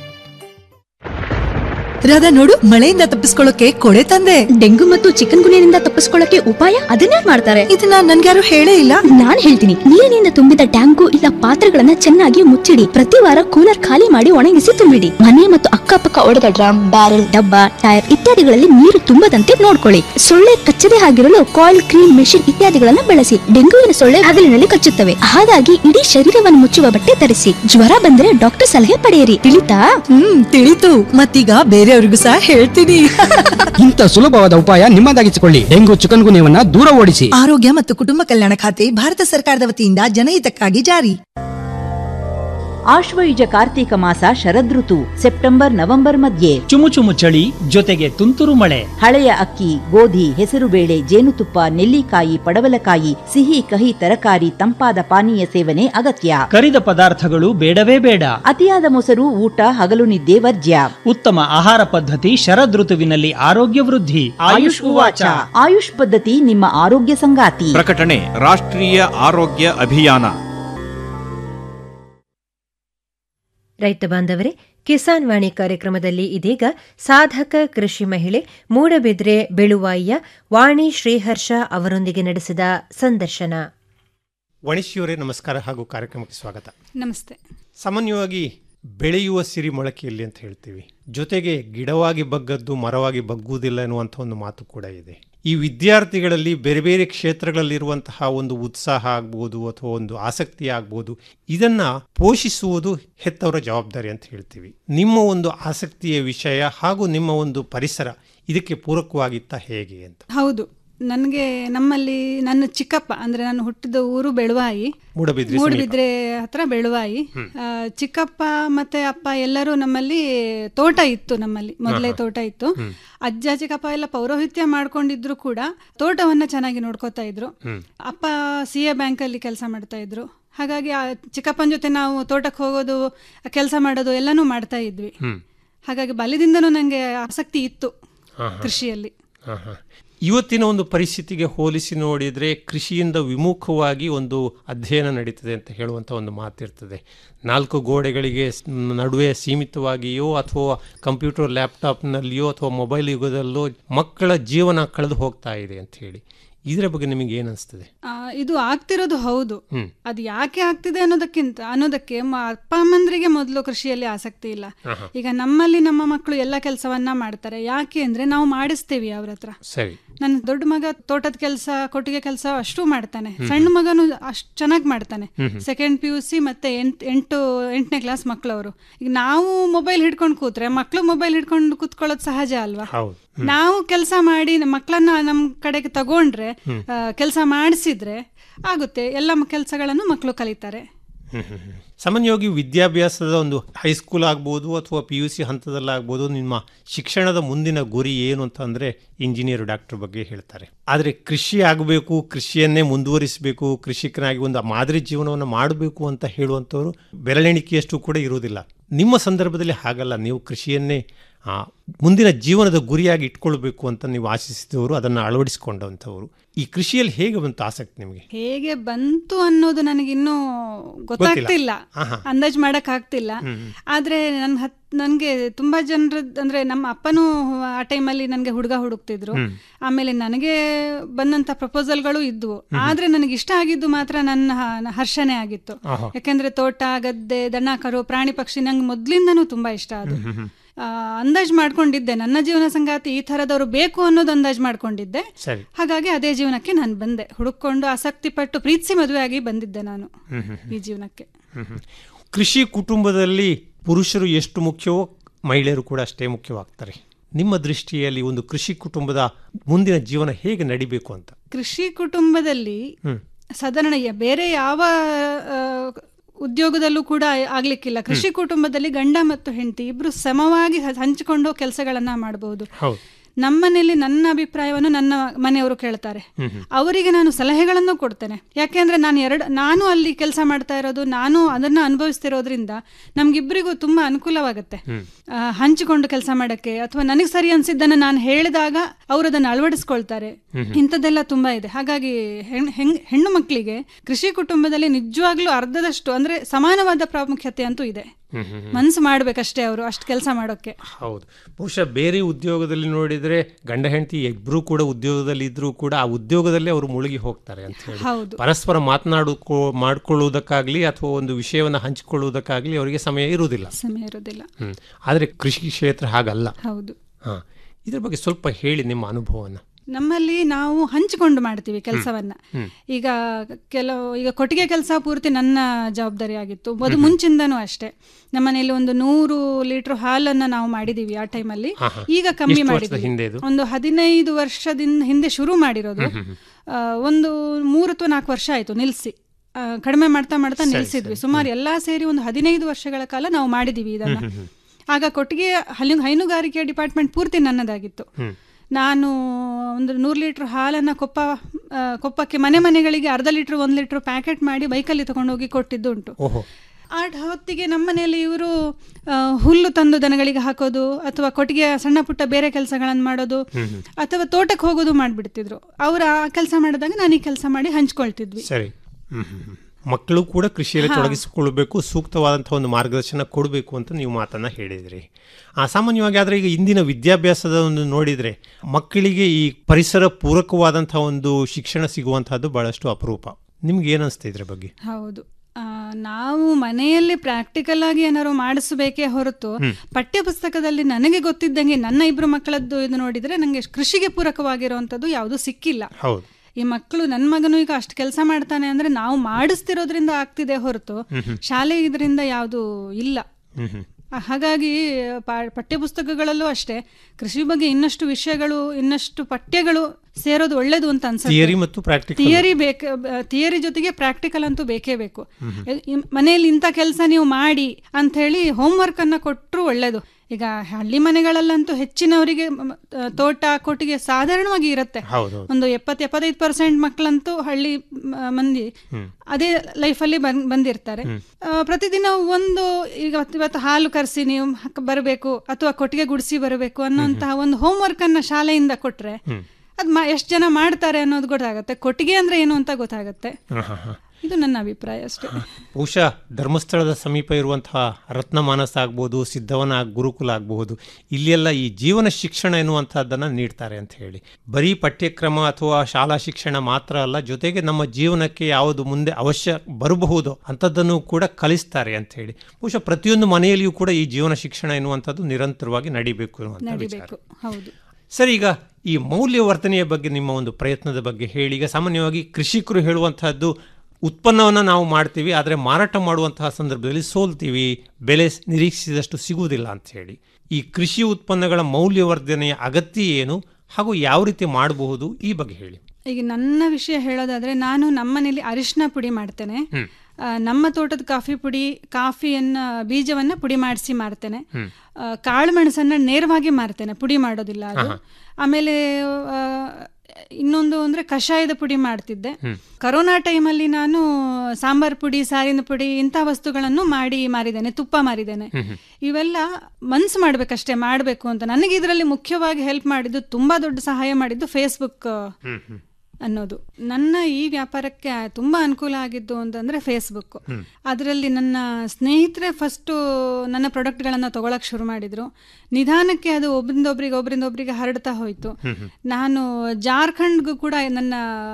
ರಾಧಾ ನೋಡು ಮಳೆಯಿಂದ ತಪ್ಪಿಸ್ಕೊಳ್ಳೋಕೆ ಕೊಡೆ ತಂದೆ ಡೆಂಗು ಮತ್ತು ಚಿಕನ್ ಗುನಿಯಿಂದ ತಪ್ಪಿಸ್ಕೊಳ್ಳಕ್ಕೆ ಉಪಾಯ ಅದನ್ನೇ ಮಾಡ್ತಾರೆ ಇದನ್ನ ನನ್ಗ್ಯಾರು ಹೇಳೇ ಇಲ್ಲ ನಾನ್ ಹೇಳ್ತೀನಿ ನೀರಿನಿಂದ ತುಂಬಿದ ಟ್ಯಾಂಕು ಇಲ್ಲ ಪಾತ್ರೆಗಳನ್ನ ಚೆನ್ನಾಗಿ ಮುಚ್ಚಿಡಿ ಪ್ರತಿ ವಾರ ಕೂಲರ್ ಖಾಲಿ ಮಾಡಿ ಒಣಗಿಸಿ ತುಂಬಿಡಿ ಮನೆ ಮತ್ತು ಅಕ್ಕಪಕ್ಕ ಒಡೆದ ಡ್ರಮ್ ಬ್ಯಾರೆಲ್ ಡಬ್ಬ ಟೈರ್ ಇತ್ಯಾದಿಗಳಲ್ಲಿ ನೀರು ತುಂಬದಂತೆ ನೋಡ್ಕೊಳ್ಳಿ ಸೊಳ್ಳೆ ಕಚ್ಚದೆ ಆಗಿರಲು ಕಾಯಿಲ್ ಕ್ರೀಮ್ ಮೆಷಿನ್ ಇತ್ಯಾದಿಗಳನ್ನ ಬಳಸಿ ಡೆಂಗುವಿನ ಸೊಳ್ಳೆ ಹಗಲಿನಲ್ಲಿ ಕಚ್ಚುತ್ತವೆ ಹಾಗಾಗಿ ಇಡೀ ಶರೀರವನ್ನು ಮುಚ್ಚುವ ಬಟ್ಟೆ ಧರಿಸಿ ಜ್ವರ ಬಂದ್ರೆ ಡಾಕ್ಟರ್ ಸಲಹೆ ಪಡೆಯಿರಿ ತಿಳಿತಾ ಹ್ಮ್ ತಿಳಿತು ಮತ್ತೀಗ ಬೇರೆಯವ್ರಿಗೂ ಸಹ ಹೇಳ್ತೀನಿ ಇಂಥ ಸುಲಭವಾದ ಉಪಾಯ ನಿಮ್ಮದಾಗಿಸಿಕೊಳ್ಳಿ ಡೆಂಗು ಚಿಕನ್ ಗುನ್ಯವನ್ನ ದೂರ ಓಡಿಸಿ ಆರೋಗ್ಯ ಮತ್ತು ಕುಟುಂಬ ಕಲ್ಯಾಣ ಖಾತೆ ಭಾರತ ಸರ್ಕಾರದ ವತಿಯಿಂದ ಜನಹಿತಕ್ಕಾಗಿ ಜಾರಿ ಆಶ್ವಯುಜ ಕಾರ್ತೀಕ ಮಾಸ ಶರದೃತು ಸೆಪ್ಟೆಂಬರ್ ನವೆಂಬರ್ ಮಧ್ಯೆ ಚುಮು ಚುಮು ಚಳಿ ಜೊತೆಗೆ ತುಂತುರು ಮಳೆ ಹಳೆಯ ಅಕ್ಕಿ ಗೋಧಿ ಹೆಸರುಬೇಳೆ ಜೇನುತುಪ್ಪ ನೆಲ್ಲಿಕಾಯಿ ಪಡವಲಕಾಯಿ ಸಿಹಿ ಕಹಿ ತರಕಾರಿ ತಂಪಾದ ಪಾನೀಯ ಸೇವನೆ ಅಗತ್ಯ ಕರಿದ ಪದಾರ್ಥಗಳು ಬೇಡವೇ ಬೇಡ ಅತಿಯಾದ ಮೊಸರು ಊಟ ಹಗಲು ನಿದ್ದೆ ವರ್ಜ್ಯ ಉತ್ತಮ ಆಹಾರ ಪದ್ಧತಿ ಶರದೃತುವಿನಲ್ಲಿ ಆರೋಗ್ಯ ವೃದ್ಧಿ ಆಯುಷ್ ಉವಾಚ ಆಯುಷ್ ಪದ್ಧತಿ ನಿಮ್ಮ ಆರೋಗ್ಯ ಸಂಗಾತಿ ಪ್ರಕಟಣೆ ರಾಷ್ಟ್ರೀಯ ಆರೋಗ್ಯ ಅಭಿಯಾನ ರೈತ ಬಾಂಧವರೇ ಕಿಸಾನ್ ವಾಣಿ ಕಾರ್ಯಕ್ರಮದಲ್ಲಿ ಇದೀಗ ಸಾಧಕ ಕೃಷಿ ಮಹಿಳೆ ಮೂಡಬಿದ್ರೆ ಬೆಳುವಾಯಿಯ ವಾಣಿ ಶ್ರೀಹರ್ಷ ಅವರೊಂದಿಗೆ ನಡೆಸಿದ ಸಂದರ್ಶನ ವಣಿಶಿಯವರೇ ನಮಸ್ಕಾರ ಹಾಗೂ ಕಾರ್ಯಕ್ರಮಕ್ಕೆ ಸ್ವಾಗತ ನಮಸ್ತೆ ಸಾಮಾನ್ಯವಾಗಿ ಬೆಳೆಯುವ ಸಿರಿ ಮೊಳಕೆಯಲ್ಲಿ ಅಂತ ಹೇಳ್ತೀವಿ ಜೊತೆಗೆ ಗಿಡವಾಗಿ ಬಗ್ಗದ್ದು ಮರವಾಗಿ ಬಗ್ಗುವುದಿಲ್ಲ ಎನ್ನುವಂಥ ಒಂದು ಮಾತು ಕೂಡ ಇದೆ ಈ ವಿದ್ಯಾರ್ಥಿಗಳಲ್ಲಿ ಬೇರೆ ಬೇರೆ ಕ್ಷೇತ್ರಗಳಲ್ಲಿರುವಂತಹ ಒಂದು ಉತ್ಸಾಹ ಆಗ್ಬೋದು ಅಥವಾ ಒಂದು ಆಸಕ್ತಿ ಆಗ್ಬೋದು ಇದನ್ನ ಪೋಷಿಸುವುದು ಹೆತ್ತವರ ಜವಾಬ್ದಾರಿ ಅಂತ ಹೇಳ್ತೀವಿ ನಿಮ್ಮ ಒಂದು ಆಸಕ್ತಿಯ ವಿಷಯ ಹಾಗೂ ನಿಮ್ಮ ಒಂದು ಪರಿಸರ ಇದಕ್ಕೆ ಪೂರಕವಾಗಿತ್ತ ಹೇಗೆ ಅಂತ ಹೌದು ನನಗೆ ನಮ್ಮಲ್ಲಿ ನನ್ನ ಚಿಕ್ಕಪ್ಪ ಅಂದ್ರೆ ನಾನು ಹುಟ್ಟಿದ ಊರು ಬೆಳುವಾಯಿ ಮೂಡಬಿದ್ರೆ ಸಮೀಪ. ಮೂಡಬಿದ್ರೆ ಹತ್ರ ಬೆಳುವಾಯಿ ಹ್ಮ್. ಆ, ಚಿಕ್ಕಪ್ಪ ಮತ್ತೆ ಅಪ್ಪ ಎಲ್ಲರೂ ನಮ್ಮಲ್ಲಿ ತೋಟ ಇತ್ತು ನಮ್ಮಲ್ಲಿ ಮೊದಲೇ ಆಹಾ. ತೋಟ ಇತ್ತು ಹ್ಮ್. ಅಜ್ಜ ಚಿಕ್ಕಪ್ಪ ಎಲ್ಲ ಪೌರೋಹಿತ್ಯ ಮಾಡ್ಕೊಂಡಿದ್ರು ಕೂಡ ತೋಟವನ್ನ ಚೆನ್ನಾಗಿ ನೋಡ್ಕೋತಾ ಇದ್ರು ಹ್ಮ್. ಅಪ್ಪ ಸಿ ಎ ಬ್ಯಾಂಕಲ್ಲಿ ಕೆಲಸ ಮಾಡ್ತಾ ಇದ್ರು ಹಾಗಾಗಿ ಆ ಚಿಕ್ಕಪ್ಪನ ಜೊತೆ ನಾವು ತೋಟಕ್ಕೆ ಹೋಗೋದು ಕೆಲಸ ಮಾಡೋದು ಎಲ್ಲನೂ ಮಾಡ್ತಾ ಇದ್ವಿ ಹ್ಮ್. ಹಾಗಾಗಿ ಬಾಲ್ಯದಿಂದನೂ ನನಗೆ ಆಸಕ್ತಿ ಇತ್ತು ಆಹಾ. ಕೃಷಿಯಲ್ಲಿ ಆಹಾ. ಇವತ್ತಿನ ಒಂದು ಪರಿಸ್ಥಿತಿಗೆ ಹೋಲಿಸಿ ನೋಡಿದರೆ ಕೃಷಿಯಿಂದ ವಿಮುಖವಾಗಿ ಒಂದು ಅಧ್ಯಯನ ನಡೀತದೆ ಅಂತ ಹೇಳುವಂಥ ಒಂದು ಮಾತಿರ್ತದೆ ನಾಲ್ಕು ಗೋಡೆಗಳಿಗೆ ಸ್- ನಡುವೆ ಸೀಮಿತವಾಗಿಯೋ ಅಥವಾ ಕಂಪ್ಯೂಟರ್ ಲ್ಯಾಪ್ಟಾಪ್ನಲ್ಲಿಯೋ ಅಥವಾ ಮೊಬೈಲ್ ಯುಗದಲ್ಲೋ ಮಕ್ಕಳ ಜೀವನ ಕಳೆದು ಹೋಗ್ತಾ ಇದೆ ಅಂತ ಹೇಳಿ ಇದರ ಬಗ್ಗೆ ನಿಮಗೆ ಏನು ಅನಿಸ್ತದೆ ಆ, ಇದು ಆಗ್ತಿರೋದು ಹೌದು ಹ್ಮ್. ಅದು ಯಾಕೆ ಆಗ್ತಿದೆ ಅನ್ನೋದಕ್ಕಿಂತ ಅನ್ನೋದಕ್ಕೆ ಮ- ಅಪ್ಪ ಅಮ್ಮಂದ್ರಿಗೆ ಮೊದಲು ಕೃಷಿಯಲ್ಲಿ ಆಸಕ್ತಿ ಇಲ್ಲ ಆಹಾ. ಈಗ ನಮ್ಮಲ್ಲಿ ನಮ್ಮ ಮಕ್ಕಳು ಎಲ್ಲ ಕೆಲಸವನ್ನ ಮಾಡ್ತಾರೆ ಯಾಕೆ ಅಂದ್ರೆ ನಾವು ಮಾಡಿಸ್ತೀವಿ ಅವ್ರ ಹತ್ರ ಸರಿ ನನ್ನ ದೊಡ್ಡ ಮಗ ತೋಟದ ಕೆಲಸ ಕೊಟ್ಟಿಗೆ ಕೆಲಸ ಅಷ್ಟು ಮಾಡ್ತಾನೆ ಹ್ಮ್. ಸಣ್ಣ ಮಗನು ಅಷ್ಟು ಚೆನ್ನಾಗಿ ಮಾಡ್ತಾನೆ ಹ್ಮ್ ಹ್ಮ್. ಸೆಕೆಂಡ್ ಪಿ ಯು ಸಿ ಮತ್ತೆ ಎಂಟ್ ಎಂಟು ಎಂಟನೇ ಕ್ಲಾಸ್ ಮಕ್ಕಳವರು ಈಗ ನಾವು ಮೊಬೈಲ್ ಹಿಡ್ಕೊಂಡು ಕೂತ್ರೆ ಮಕ್ಕಳು ಮೊಬೈಲ್ ಹಿಡ್ಕೊಂಡು ಕೂತ್ಕೊಳ್ಳೋದು ಸಹಜ ಅಲ್ವಾ ಹೌದು ನಾವು ಕೆಲಸ ಮಾಡಿ ನಮ್ಮ ಮಕ್ಕಳನ್ನ ನಮ್ಮ ಕಡೆಗೆ ತಗೊಂಡ್ರೆ ಹ್ಮ್. ಕೆಲಸ ಮಾಡಿಸಿದ್ರೆ ಆಗುತ್ತೆ ಎಲ್ಲ ಕೆಲಸಗಳನ್ನು ಮಕ್ಕಳು ಕಲಿತಾರೆ ಹ್ಮ್ ಹ್ಮ್ ಹ್ಮ್. ಸಾಮಾನ್ಯವಾಗಿ ವಿದ್ಯಾಭ್ಯಾಸದ ಒಂದು ಹೈಸ್ಕೂಲ್ ಆಗ್ಬೋದು ಅಥವಾ ಪಿ ಯು ಸಿ ಹಂತದಲ್ಲಾಗ್ಬೋದು ನಿಮ್ಮ ಶಿಕ್ಷಣದ ಮುಂದಿನ ಗುರಿ ಏನು ಅಂತ ಅಂದರೆ ಇಂಜಿನಿಯರ್ ಡಾಕ್ಟರ್ ಬಗ್ಗೆ ಹೇಳ್ತಾರೆ ಆದರೆ ಕೃಷಿ ಆಗಬೇಕು ಕೃಷಿಯನ್ನೇ ಮುಂದುವರಿಸಬೇಕು ಕೃಷಿಕನಾಗಿ ಒಂದು ಮಾದರಿ ಜೀವನವನ್ನು ಮಾಡಬೇಕು ಅಂತ ಹೇಳುವಂಥವ್ರು ಬೆರಳೆಣಿಕೆಯಷ್ಟು ಕೂಡ ಇರುವುದಿಲ್ಲ ನಿಮ್ಮ ಸಂದರ್ಭದಲ್ಲಿ ಹಾಗಲ್ಲ ನೀವು ಕೃಷಿಯನ್ನೇ ಆ, ಮುಂದಿನ ಜೀವನದ ಗುರಿಯಾಗಿ ಇಟ್ಕೊಳ್ಬೇಕು ಅಂತ ನೀವು ಆಶಿಸಿದವರು ಅದನ್ನು ಅಳವಡಿಸಿಕೊಂಡಂಥವ್ರು ಈ ಕೃಷಿಯಲ್ಲಿ ಹೇಗೆ ಬಂತು ಆಸಕ್ತಿ ನಿಮಗೆ ಹೇಗೆ ಬಂತು ಅನ್ನೋದು ನನಗಿನ್ನೂ ಗೊತ್ತಾಗ್ತಿಲ್ಲ ಆಹಾ. ಅಂದಾಜು ಮಾಡಕ್ ಆಗ್ತಿಲ್ಲ ಹ್ಮ್, ಹ್ಮ್. ಆದ್ರೆ ನನ್ನ ಹತ್ ನನಗೆ ತುಂಬಾ ಜನರ ಅಂದ್ರೆ ನಮ್ಮ ಅಪ್ಪನೂ ಆ ಟೈಮಲ್ಲಿ ನನಗೆ ಹುಡುಗ ಹುಡುಕ್ತಿದ್ರು ಹ್ಮ್. ಆಮೇಲೆ ನನಗೆ ಬಂದಂತ ಪ್ರಪೋಸಲ್ಗಳು ಇದ್ವು ಆದ್ರೆ ನನಗೆ ಇಷ್ಟ ಆಗಿದ್ದು ಮಾತ್ರ ನನ್ನ ಹ- ಹರ್ಷನೇ ಆಗಿತ್ತು ಆಹಾ. ಯಾಕೆಂದ್ರೆ ತೋಟ ಗದ್ದೆ ದನ ಕರು ಪ್ರಾಣಿ ಪಕ್ಷಿ ನಂಗೆ ಮೊದ್ಲಿಂದನೂ ತುಂಬಾ ಇಷ್ಟ ಅದು ಹ್ಮ್, ಹ್ಮ್, ಹ್ಮ್. ಅಂದಾಜ್ ಮಾಡ್ಕೊಂಡಿದ್ದೆ ನನ್ನ ಜೀವನ ಸಂಗಾತಿ ಈ ಥರದವರು ಬೇಕು ಅನ್ನೋದು ಅಂದಾಜ್ ಮಾಡ್ಕೊಂಡಿದ್ದೆ ಸರಿ ಹಾಗಾಗಿ ಅದೇ ಜೀವನಕ್ಕೆ ನಾನು ಬಂದೆ ಹುಡುಕೊಂಡು ಆಸಕ್ತಿ ಪಟ್ಟು ಪ್ರೀತಿಸಿ ಮದುವೆಯಾಗಿ ಬಂದಿದ್ದೆ ನಾನು ಹ್ಮ್, ಹ್ಮ್, ಹ್ಮ್. ಈ ಜೀವನಕ್ಕೆ ಹ್ಮ್, ಹ್ಮ್. ಕೃಷಿ ಕುಟುಂಬದಲ್ಲಿ ಪುರುಷರು ಎಷ್ಟು ಮುಖ್ಯವೋ ಮಹಿಳೆಯರು ಕೂಡ ಅಷ್ಟೇ ಮುಖ್ಯವಾಗ್ತಾರೆ ನಿಮ್ಮ ದೃಷ್ಟಿಯಲ್ಲಿ ಒಂದು ಕೃಷಿ ಕುಟುಂಬದ ಮುಂದಿನ ಜೀವನ ಹೇಗೆ ನಡಿಬೇಕು ಅಂತ ಕೃಷಿ ಕುಟುಂಬದಲ್ಲಿ ಹ್ಮ್. ಸಾಧಾರಣ ಯ- ಬೇರೆ ಯಾವ ಆ, ಉದ್ಯೋಗದಲ್ಲೂ ಕೂಡ ಆಗ್ಲಿಕ್ಕಿಲ್ಲ ಕೃಷಿ ಕುಟುಂಬದಲ್ಲಿ ಗಂಡ ಮತ್ತು ಹೆಂಡತಿ ಇಬ್ರು ಸಮವಾಗಿ ಹ- ಹಂಚಿಕೊಂಡು ಕೆಲಸಗಳನ್ನ ಮಾಡಬಹುದು ಹೌದು ನಮ್ಮನೇಲಿ ನನ್ನ ಅಭಿಪ್ರಾಯವನ್ನು ನನ್ನ ಮನೆಯವರು ಕೇಳ್ತಾರೆ ಹ್ಮ್, ಹ್ಮ್. ಅವರಿಗೆ ನಾನು ಸಲಹೆಗಳನ್ನು ಕೊಡ್ತೇನೆ ಯಾಕೆಂದ್ರೆ ನಾನು ಎರಡು ನಾನು ಅಲ್ಲಿ ಕೆಲಸ ಮಾಡ್ತಾ ಇರೋದು ನಾನು ಅದನ್ನ ಅನುಭವಿಸ್ತಿರೋದ್ರಿಂದ ನಮ್ಗಿಬ್ಬರಿಗೂ ತುಂಬಾ ಅನುಕೂಲವಾಗುತ್ತೆ ಹ್ಮ್. ಆ, ಹಂಚಿಕೊಂಡು ಕೆಲಸ ಮಾಡಕ್ಕೆ ಅಥವಾ ನನಗೆ ಸರಿ ಅನ್ಸಿದ್ದನ್ನ ನಾನು ಹೇಳಿದಾಗ ಅವರು ಅದನ್ನು ಅಳವಡಿಸ್ಕೊಳ್ತಾರೆ ಹ್ಮ್ ಹ್ಮ್. ಇಂಥದ್ದೆಲ್ಲ ತುಂಬಾ ಇದೆ ಹಾಗಾಗಿ ಹೆಣ್- ಹೆಣ್- ಹೆಣ್ಣು ಮಕ್ಕಳಿಗೆ ಕೃಷಿ ಕುಟುಂಬದಲ್ಲಿ ನಿಜವಾಗ್ಲೂ ಅರ್ಧದಷ್ಟು ಅಂದ್ರೆ ಸಮಾನವಾದ ಪ್ರಾಮುಖ್ಯತೆ ಅಂತೂ ಇದೆ ಹ್ಮ್, ಹ್ಮ್, ಹ್ಮ್. ಮನ್ಸು ಮಾಡ್ಬೇಕಷ್ಟೇ ಅವರು ಅಷ್ಟು ಕೆಲಸ ಮಾಡೋಕೆ ಹೌದು ಬಹುಶಃ ಬೇರೆ ಉದ್ಯೋಗದಲ್ಲಿ ನೋಡಿದ್ರೆ ಗಂಡ ಹೆಂಡತಿ ಇಬ್ಬರು ಕೂಡ ಉದ್ಯೋಗದಲ್ಲಿ ಇದ್ರೂ ಕೂಡ ಆ ಉದ್ಯೋಗದಲ್ಲೇ ಅವರು ಮುಳುಗಿ ಹೋಗ್ತಾರೆ ಅಂತ ಹೇಳಿ ಹೌದು. ಪರಸ್ಪರ ಮಾತನಾಡಿಕೊ ಮಾಡ್ಕೊಳ್ಳುವುದಕ್ಕಾಗ್ಲಿ ಅಥವಾ ಒಂದು ವಿಷಯವನ್ನು ಹಂಚಿಕೊಳ್ಳುವುದಕ್ಕಾಗ್ಲಿ ಅವರಿಗೆ ಸಮಯ ಇರುವುದಿಲ್ಲ ಸಮಯ ಇರೋದಿಲ್ಲ ಹ್ಮ್ ಆದರೆ ಕೃಷಿ ಕ್ಷೇತ್ರ ಹಾಗಲ್ಲ ಹೌದು ಹಾ ಇದ್ರ ಬಗ್ಗೆ ಸ್ವಲ್ಪ ಹೇಳಿ ನಿಮ್ಮ ಅನುಭವನ ನಮ್ಮಲ್ಲಿ ನಾವು ಹಂಚಿಕೊಂಡು ಮಾಡ್ತೀವಿ ಕೆಲಸವನ್ನ ಹ್ಮ್. ಈಗ ಕೆಲವು ಈಗ ಕೊಟ್ಟಿಗೆ ಕೆಲಸ ಪೂರ್ತಿ ನನ್ನ ಜವಾಬ್ದಾರಿ ಆಗಿತ್ತು ಅದು ಮುಂಚಿಂದನೂ ಅಷ್ಟೇ ನಮ್ಮನೆಯಲ್ಲಿ ಒಂದು ನೂರು ಲೀಟರ್ ಹಾಲನ್ನ ನಾವು ಮಾಡಿದೀವಿ ಆ ಟೈಮಲ್ಲಿ ಹಾ, ಹಾ. ಈಗ ಕಮ್ಮಿ ಎಷ್ಟು ವರ್ಷದ ಹಿಂದೆ ಮಾಡಿದ್ವಿ ಇದು? ಒಂದು ಹದಿನೈದು ವರ್ಷದಿಂದ ಹಿಂದೆ ಶುರು ಮಾಡಿರೋದು ಹ್ಮ್, ಹ್ಮ್, ಹ್ಮ್. ಆ, ಒಂದು ಮೂರು ಅಥವಾ ನಾಲ್ಕು ವರ್ಷ ಆಯ್ತು ನಿಲ್ಸಿ ಆ, ಕಡಿಮೆ ಮಾಡ್ತಾ ಮಾಡ್ತಾ ಸರಿ, ನಿಲ್ಸಿದ್ವಿ ಸರಿ. ಸುಮಾರು ಎಲ್ಲಾ ಸೇರಿ ಒಂದು ಹದಿನೈದು ವರ್ಷಗಳ ಕಾಲ ನಾವು ಮಾಡಿದೀವಿ ಇದನ್ನ ಹ್ಮ್, ಹ್ಮ್, ಹ್ಮ್. ಆಗ ಕೊಟ್ಟಿಗೆ ಹಲ್ಲಿ ಹೈನುಗಾರಿಕೆ ಡಿಪಾರ್ಟ್ಮೆಂಟ್ ಪೂರ್ತಿ ನನ್ನದಾಗಿತ್ತು ಹ್ಮ್. ನಾನು ಒಂದು ನೂರು ಲೀಟ್ರ್ ಹಾಲನ್ನು ಕೊಪ್ಪ ಆ, ಕೊಪ್ಪಕ್ಕೆ ಮನೆ ಮನೆಗಳಿಗೆ ಅರ್ಧ ಲೀಟ್ರ್ ಒಂದು ಲೀಟ್ರ್ ಪ್ಯಾಕೆಟ್ ಮಾಡಿ ಬೈಕಲ್ಲಿ ತಗೊಂಡೋಗಿ ಕೊಟ್ಟಿದ್ದು ಉಂಟು ಓಹೋ ಆ ಹೊತ್ತಿಗೆ ನಮ್ಮ ಮನೆಯಲ್ಲಿ ಇವರು ಹುಲ್ಲು ತಂದು ದನಗಳಿಗೆ ಹಾಕೋದು ಅಥವಾ ಕೊಟ್ಟಿಗೆ ಸಣ್ಣ ಪುಟ್ಟ ಬೇರೆ ಕೆಲಸಗಳನ್ನು ಮಾಡೋದು ಹ್ಮ್, ಹ್ಮ್. ಅಥವಾ ತೋಟಕ್ಕೆ ಹೋಗೋದು ಮಾಡಿಬಿಡ್ತಿದ್ರು ಅವ್ರು ಆ ಕೆಲಸ ಮಾಡಿದಾಗ ನಾನು ಈ ಕೆಲಸ ಮಾಡಿ ಹಂಚ್ಕೊಳ್ತಿದ್ವಿ ಸರಿ ಹ್ಮ್, ಹ್ಮ್, ಹ್ಮ್. ಮಕ್ಕಳು ಕೂಡ ಕೃಷಿಯಲ್ಲಿ ಹಾ. ತೊಡಗಿಸಿಕೊಳ್ಬೇಕು ಸೂಕ್ತವಾದಂತಹ ಒಂದು ಮಾರ್ಗದರ್ಶನ ಕೊಡಬೇಕು ಅಂತ ನೀವು ಮಾತನ್ನ ಹೇಳಿದ್ರಿ ಆ ಸಾಮಾನ್ಯವಾಗಿ ಆದರೆ ಈಗ ಇಂದಿನ ವಿದ್ಯಾಭ್ಯಾಸದ ಒಂದು ನೋಡಿದರೆ ಮಕ್ಕಳಿಗೆ ಈ ಪರಿಸರ ಪೂರಕವಾದಂತಹ ಒಂದು ಶಿಕ್ಷಣ ಸಿಗುವಂತಹದ್ದು ಬಹಳಷ್ಟು ಅಪರೂಪ ನಿಮ್ಗೆ ಏನು ಅನಿಸ್ತಾ ಇದ್ರ ಬಗ್ಗೆ ಹೌದು ಆ, ನಾವು ಮನೆಯಲ್ಲಿ ಪ್ರಾಕ್ಟಿಕಲ್ ಆಗಿ ಏನಾದ್ರು ಮಾಡಿಸಬೇಕೇ ಹೊರತು ಹ್ಮ್. ಪಠ್ಯ ಪುಸ್ತಕದಲ್ಲಿ ನನಗೆ ಗೊತ್ತಿದ್ದಂಗೆ ನನ್ನ ಇಬ್ರು ಮಕ್ಕಳದ್ದು ಇದು ನೋಡಿದ್ರೆ ನಂಗೆ ಕೃಷಿಗೆ ಪೂರಕವಾಗಿರುವಂಥದ್ದು ಯಾವುದು ಸಿಕ್ಕಿಲ್ಲ ಹೌದು ಈ ಮಕ್ಕಳು ನನ್ನ ಮಗನು ಈಗ ಅಷ್ಟು ಕೆಲಸ ಮಾಡ್ತಾನೆ ಅಂದ್ರೆ ನಾವು ಮಾಡಿಸ್ತಿರೋದ್ರಿಂದ ಆಗ್ತಿದೆ ಹೊರತು ಹ್ಮ್ ಹ್ಮ್. ಶಾಲೆ ಇದರಿಂದ ಯಾವುದು ಇಲ್ಲ ಹ್ಮ್ ಹ್ಮ್ ಆ, ಹಾಗಾಗಿ ಪಾ- ಪಠ್ಯಪುಸ್ತಕಗಳಲ್ಲೂ ಅಷ್ಟೇ ಕೃಷಿ ಬಗ್ಗೆ ಇನ್ನಷ್ಟು ವಿಷಯಗಳು ಇನ್ನಷ್ಟು ಪಠ್ಯಗಳು ಸೇರೋದು ಒಳ್ಳೇದು ಅಂತ ಅನ್ಸುತ್ತೆ ಥಿಯರಿ ಮತ್ತು ಪ್ರಾಕ್ಟಿಕಲ್ ಥಿಯರಿ ಬೇಕ ಥಿಯರಿ ಜೊತೆಗೆ ಪ್ರಾಕ್ಟಿಕಲ್ ಅಂತೂ ಬೇಕೇ ಬೇಕು ಇ- ಮನೆಯಲ್ಲಿ ಇಂಥ ಕೆಲಸ ನೀವು ಮಾಡಿ ಅಂತ ಹೇಳಿ ಹೋಮ್ವರ್ಕ್ ಅನ್ನ ಕೊಟ್ಟರು ಒಳ್ಳೇದು ಈಗ ಹಳ್ಳಿ ಮನೆಗಳಲ್ಲಂತೂ ಹೆಚ್ಚಿನವರಿಗೆ ಮ- ಮ- ತೋಟ ಕೊಟ್ಟಿಗೆ ಸಾಧಾರಣವಾಗಿ ಇರುತ್ತೆ ಹೌದು ಒಂದು ಎಪ್ಪತ್ತು ಎಪ್ಪತ್ತೈದು ಪರ್ಸೆಂಟ್ ಮಕ್ಕಳಂತೂ ಹಳ್ಳಿ ಮ- ಮಂದಿ ಹ್ಮ್. ಅದೇ ಲೈಫಲ್ಲಿ ಬನ್ ಬಂದಿರ್ತಾರೆ ಹ್ಮ್. ಆ, ಪ್ರತಿದಿನ ಒಂದು ಈಗ ಇವತ್ತು- ಇವತ್ತು ಹಾಲು ಕರೆಸಿ ನೀವು ಬರಬೇಕು ಅಥವಾ ಕೊಟ್ಟಿಗೆ ಗುಡಿಸಿ ಬರಬೇಕು ಅನ್ನೋಂತಹ ಒಂದು ಹೋಮ್ವರ್ಕ್ ಅನ್ನ ಶಾಲೆಯಿಂದ ಕೊಟ್ರೆ ಹ್ಮ್. ಅದ್ ಮಾ ಎಷ್ಟು ಜನ ಮಾಡ್ತಾರೆ ಅನ್ನೋದು ಗೊತ್ತಾಗುತ್ತೆ ಕೊಟ್ಟಿಗೆ ಅಂದ್ರೆ ಏನು ಅಂತ ಗೊತ್ತಾಗುತ್ತೆ ಹಾ, ಹಾ, ಹಾ. ಇದು ನನ್ನ ಅಭಿಪ್ರಾಯ ಅಷ್ಟೇ ಬಹುಶಃ ಧರ್ಮಸ್ಥಳದ ಸಮೀಪ ಇರುವಂತಹ ರತ್ನಮಾನಸ ಆಗ್ಬೋದು ಸಿದ್ಧವನ ಗುರುಕುಲ ಆಗಬಹುದು ಇಲ್ಲೆಲ್ಲ ಈ ಜೀವನ ಶಿಕ್ಷಣ ಎನ್ನುವಂತಹದ್ದನ್ನು ನೀಡ್ತಾರೆ ಅಂತ ಹೇಳಿ ಬರೀ ಪಠ್ಯಕ್ರಮ ಅಥವಾ ಶಾಲಾ ಶಿಕ್ಷಣ ಮಾತ್ರ ಅಲ್ಲ ಜೊತೆಗೆ ನಮ್ಮ ಜೀವನಕ್ಕೆ ಯಾವುದು ಮುಂದೆ ಅವಶ್ಯ ಬರಬಹುದು ಅಂಥದ್ದನ್ನು ಕೂಡ ಕಲಿಸ್ತಾರೆ ಅಂತ ಹೇಳಿ ಬಹುಶಃ ಪ್ರತಿಯೊಂದು ಮನೆಯಲ್ಲಿಯೂ ಕೂಡ ಈ ಜೀವನ ಶಿಕ್ಷಣ ಎನ್ನುವಂಥದ್ದು ನಿರಂತರವಾಗಿ ನಡಿಬೇಕು ಎನ್ನುವಂಥ ವಿಚಾರ ನಡಿಬೇಕು ಹೌದು ಸರ್ ಈಗ ಈ ಮೌಲ್ಯವರ್ಧನೆಯ ಬಗ್ಗೆ ನಿಮ್ಮ ಒಂದು ಪ್ರಯತ್ನದ ಬಗ್ಗೆ ಹೇಳಿ ಈಗ ಸಾಮಾನ್ಯವಾಗಿ ಕೃಷಿಕರು ಹೇಳುವಂತಹದ್ದು ಉತ್ಪನ್ನವನ್ನು ನಾವು ಮಾಡ್ತೀವಿ ಆದರೆ ಮಾರಾಟ ಮಾಡುವಂತಹ ಸಂದರ್ಭದಲ್ಲಿ ಸೋಲ್ತೀವಿ ಬೆಲೆ ಸ್- ನಿರೀಕ್ಷಿಸಿದಷ್ಟು ಸಿಗುವುದಿಲ್ಲ ಅಂತ ಹೇಳಿ ಈ ಕೃಷಿ ಉತ್ಪನ್ನಗಳ ಮೌಲ್ಯವರ್ಧನೆಯ ಅಗತ್ಯ ಏನು ಹಾಗೂ ಯಾವ ರೀತಿ ಮಾಡಬಹುದು ಈ ಬಗ್ಗೆ ಹೇಳಿ ಈಗ ನನ್ನ ವಿಷಯ ಹೇಳೋದಾದ್ರೆ ನಾನು ನಮ್ಮನೇಲಿ ಅರಿಶಿನ ಪುಡಿ ಮಾಡ್ತೇನೆ ಹ್ಮ್. ಆ, ನಮ್ಮ ತೋಟದ ಕಾಫಿ ಪುಡಿ ಕಾಫಿಯನ್ನ ಬೀಜವನ್ನ ಪುಡಿ ಮಾಡಿಸಿ ಮಾರ್ತೇನೆ ಹ್ಮ್. ಆ, ಕಾಳು ಮೆಣಸನ್ನ ನೇರವಾಗಿ ಮಾರ್ತೇನೆ ಪುಡಿ ಮಾಡೋದಿಲ್ಲ ಅದು ಆಹಾ. ಆಮೇಲೆ ಆ, ಇನ್ನೊಂದು ಅಂದ್ರೆ ಕಷಾಯದ ಪುಡಿ ಮಾಡ್ತಿದ್ದೆ ಹ್ಮ್. ಕರೋನಾ ಟೈಮಲ್ಲಿ ನಾನು ಸಾಂಬಾರ್ ಪುಡಿ ಸಾರಿನ ಪುಡಿ ಇಂಥ ವಸ್ತುಗಳನ್ನು ಮಾಡಿ ಮಾರಿದ್ದೇನೆ ತುಪ್ಪ ಮಾರಿದ್ದೇನೆ ಹ್ಮ್ ಹ್ಮ್. ಇವೆಲ್ಲ ಮನ್ಸು ಮಾಡ್ಬೇಕಷ್ಟೇ ಮಾಡಬೇಕು ಅಂತ ನನಗೆ ಇದರಲ್ಲಿ ಮುಖ್ಯವಾಗಿ ಹೆಲ್ಪ್ ಮಾಡಿದ್ದು ತುಂಬಾ ದೊಡ್ಡ ಸಹಾಯ ಮಾಡಿದ್ದು ಫೇಸ್ಬುಕ್ ಹ್ಮ್ ಹ್ಮ್. ಅನ್ನೋದು ನನ್ನ ಈ ವ್ಯಾಪಾರಕ್ಕೆ ತುಂಬಾ ಅನುಕೂಲ ಆಗಿದ್ದು ಅಂತಂದ್ರೆ ಫೇಸ್ಬುಕ್ ಹ್ಮ್. ಅದರಲ್ಲಿ ನನ್ನ ಸ್ನೇಹಿತರೆ ಫಸ್ಟು ನನ್ನ ಪ್ರಾಡಕ್ಟ್ಗಳನ್ನು ತಗೊಳಕ್ ಶುರು ಮಾಡಿದ್ರು ನಿಧಾನಕ್ಕೆ ಅದು ಒಬ್ರಿಂದ ಒಬ್ರಿಗೆ ಒಬ್ರಿಂದ ಒಬ್ರಿಗೆ ಹರಡ್ತಾ ಹೋಯ್ತು ಹ್ಮ್ ಹ್ಮ್. ನಾನು ಜಾರ್ಖಂಡ್ಗೂ ಕೂಡ ನನ್ನ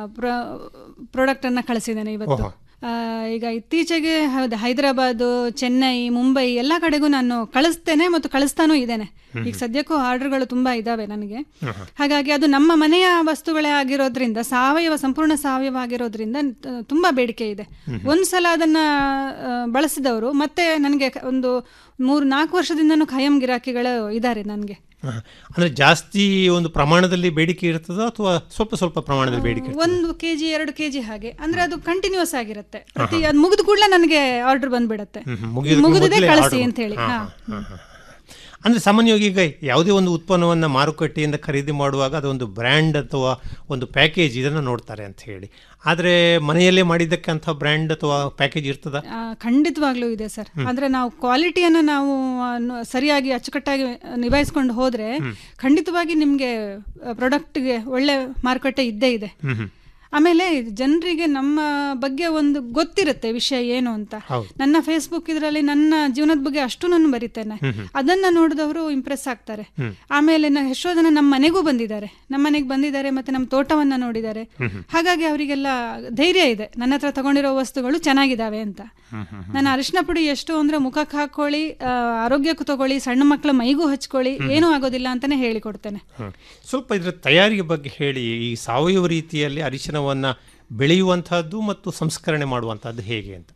ಪ್ರಾಡಕ್ಟ್ ಅನ್ನ ಕಳಿಸಿದ್ದೇನೆ ಇವತ್ತು ಓಹೋ. ಆ, ಈಗ ಇತ್ತೀಚೆಗೆ ಹೌದು ಹೈದರಾಬಾದ್ ಚೆನ್ನೈ ಮುಂಬೈ ಎಲ್ಲ ಕಡೆಗೂ ನಾನು ಕಳಿಸ್ತೇನೆ ಮತ್ತು ಕಳಿಸ್ತಾನೂ ಇದ್ದೇನೆ ಹ್ಮ್. ಈಗ ಸದ್ಯಕ್ಕೂ ಆರ್ಡರ್ಗಳು ತುಂಬಾ ಇದಾವೆ ನನಗೆ ಆಹಾ. ಹಾಗಾಗಿ ಅದು ನಮ್ಮ ಮನೆಯ ವಸ್ತುಗಳೇ ಆಗಿರೋದ್ರಿಂದ ಸಾವಯವ ಸಂಪೂರ್ಣ ಸಾವಯವ ಆಗಿರೋದ್ರಿಂದ ತ- ತುಂಬಾ ಬೇಡಿಕೆ ಇದೆ ಹ್ಮ್. ಒಂದ್ಸಲ ಅದನ್ನ ಆ, ಬಳಸಿದವರು ಮತ್ತೆ ನನಗೆ ಕ- ಒಂದು ಮೂರು ನಾಲ್ಕು ವರ್ಷದಿಂದನೂ ಖಾಯಂ ಗಿರಾಕಿಗಳು ಇದ್ದಾರೆ ನನಗೆ ಆಹಾ. ಅಂದ್ರೆ ಜಾಸ್ತಿ ಒಂದು ಪ್ರಮಾಣದಲ್ಲಿ ಬೇಡಿಕೆ ಇರ್ತದೋ ಅಥವಾ ಸ್ವಲ್ಪ ಸ್ವಲ್ಪ ಪ್ರಮಾಣದಲ್ಲಿ ಬೇಡಿಕೆ ಇರ್ತದೋ? ಒಂದು ಕೆಜಿ ಎರಡು ಕೆಜಿ ಹಾಗೆ ಅಂದ್ರೆ ಅದು ಕಂಟಿನ್ಯೂಸ್ ಆಗಿರುತ್ತೆ ಪ್ರತಿ ಅದು ಮುಗಿದ ಕೂಡಲೇ ನನಗೆ ಆರ್ಡರ್ ಬಂದ್ಬಿಡುತ್ತೆ ಹ್ಮ್ ಹ್ಮ್. ಮುಗಿಯೋದಕ್ಕೆ ಮುಗಿದಿದೆ ಮೊದಲೇ ಕಳಿಸಿ order ಅಂತ ಹೇಳಿ ಹಾ, ಹಾ ಹಾ, ಹಾ, ಹಾ. ಅಂದ್ರೆ ಸಾಮಾನ್ಯವಾಗಿ ಈಗ ಯಾವುದೇ ಒಂದು ಉತ್ಪನ್ನವನ್ನು ಮಾರುಕಟ್ಟೆಯಿಂದ ಖರೀದಿ ಮಾಡುವಾಗ ಅದೊಂದು ಬ್ರ್ಯಾಂಡ್ ಅಥವಾ ಒಂದು ಪ್ಯಾಕೇಜ್ ಇದನ್ನು ನೋಡ್ತಾರೆ ಅಂತ ಹೇಳಿ ಆದರೆ ಮನೆಯಲ್ಲೇ ಮಾಡಿದ್ದಕ್ಕೆ ಅಂಥ ಬ್ರ್ಯಾಂಡ್ ಅಥವಾ ಪ್ಯಾಕೇಜ್ ಇರ್ತದ ಆ, ಖಂಡಿತವಾಗ್ಲೂ ಇದೆ ಸರ್ ಹ್ಮ್. ಅಂದ್ರೆ ನಾವು ಕ್ವಾಲಿಟಿಯನ್ನು ನಾವು ಆ, ನ- ಸರಿಯಾಗಿ ಅಚ್ಚುಕಟ್ಟಾಗಿ ನಿಭಾಯಿಸ್ಕೊಂಡು ಹೋದ್ರೆ ಖಂಡಿತವಾಗಿ ನಿಮ್ಗೆ ಪ್ರಾಡಕ್ಟ್ಗೆ ಒಳ್ಳೆ ಮಾರುಕಟ್ಟೆ ಇದ್ದೇ ಇದೆ ಹ್ಮ್ ಹ್ಮ್. ಆಮೇಲೆ ಜನರಿಗೆ ನಮ್ಮ ಬಗ್ಗೆ ಒಂದು ಗೊತ್ತಿರುತ್ತೆ ವಿಷಯ ಏನು ಅಂತ ಹೌದು. ನನ್ನ ಫೇಸ್ಬುಕ್ ಇದರಲ್ಲಿ ನನ್ನ ಜೀವನದ ಬಗ್ಗೆ ಅಷ್ಟು ನಾನು ಬರಿತೇನೆ ಹ್ಮ್ ಹ್ಮ್. ಅದನ್ನ ನೋಡಿದವರು ಇಂಪ್ರೆಸ್ ಆಗ್ತಾರೆ ಹ್ಮ್. ಆಮೇಲೆ ನ- ಎಷ್ಟೋ ಜನ ನಮ್ಮ ಮನೆಗೂ ಬಂದಿದ್ದಾರೆ ನಮ್ಮ ಮನೆಗೆ ಬಂದಿದ್ದಾರೆ ಮತ್ತೆ ನಮ್ಮ ತೋಟವನ್ನ ನೋಡಿದ್ದಾರೆ ಹ್ಮ್ ಹ್ಮ್. ಹಾಗಾಗಿ ಅವರಿಗೆಲ್ಲ ಧೈರ್ಯ ಇದೆ ನನ್ನ ಹತ್ರ ತಗೊಂಡಿರೋ ವಸ್ತುಗಳು ಚೆನ್ನಾಗಿದ್ದಾವೆ ಅಂತ ಹ್ಮ್ ಹ್ಮ್ ಹ್ಮ್. ನಾನು ಅರಿಶಿನ ಪುಡಿ ಎಷ್ಟು ಅಂದ್ರೆ ಮುಖಕ್ಕೆ ಹಾಕೊಳ್ಳಿ ಆ, ಆರೋಗ್ಯಕ್ಕೂ ತಗೊಳ್ಳಿ ಸಣ್ಣ ಮಕ್ಕಳ ಮೈಗೂ ಹಚ್ಕೊಳ್ಳಿ ಹ್ಮ್. ಏನೂ ಆಗೋದಿಲ್ಲ ಅಂತಾನೆ ಹೇಳಿಕೊಡ್ತೇನೆ ಹ್ಮ್. ಸ್ವಲ್ಪ ಇದರ ತಯಾರಿಕೆ ಬಗ್ಗೆ ಹೇಳಿ ಈ ಸಾವಯವ ರೀತಿಯಲ್ಲಿ ಅರಿಶಿನವನ್ನು ಬೆಳೆಯುವಂತಹದ್ದು ಮತ್ತು ಸಂಸ್ಕರಣೆ ಮಾಡುವಂತಹದ್ದು ಹೇಗೆ ಅಂತ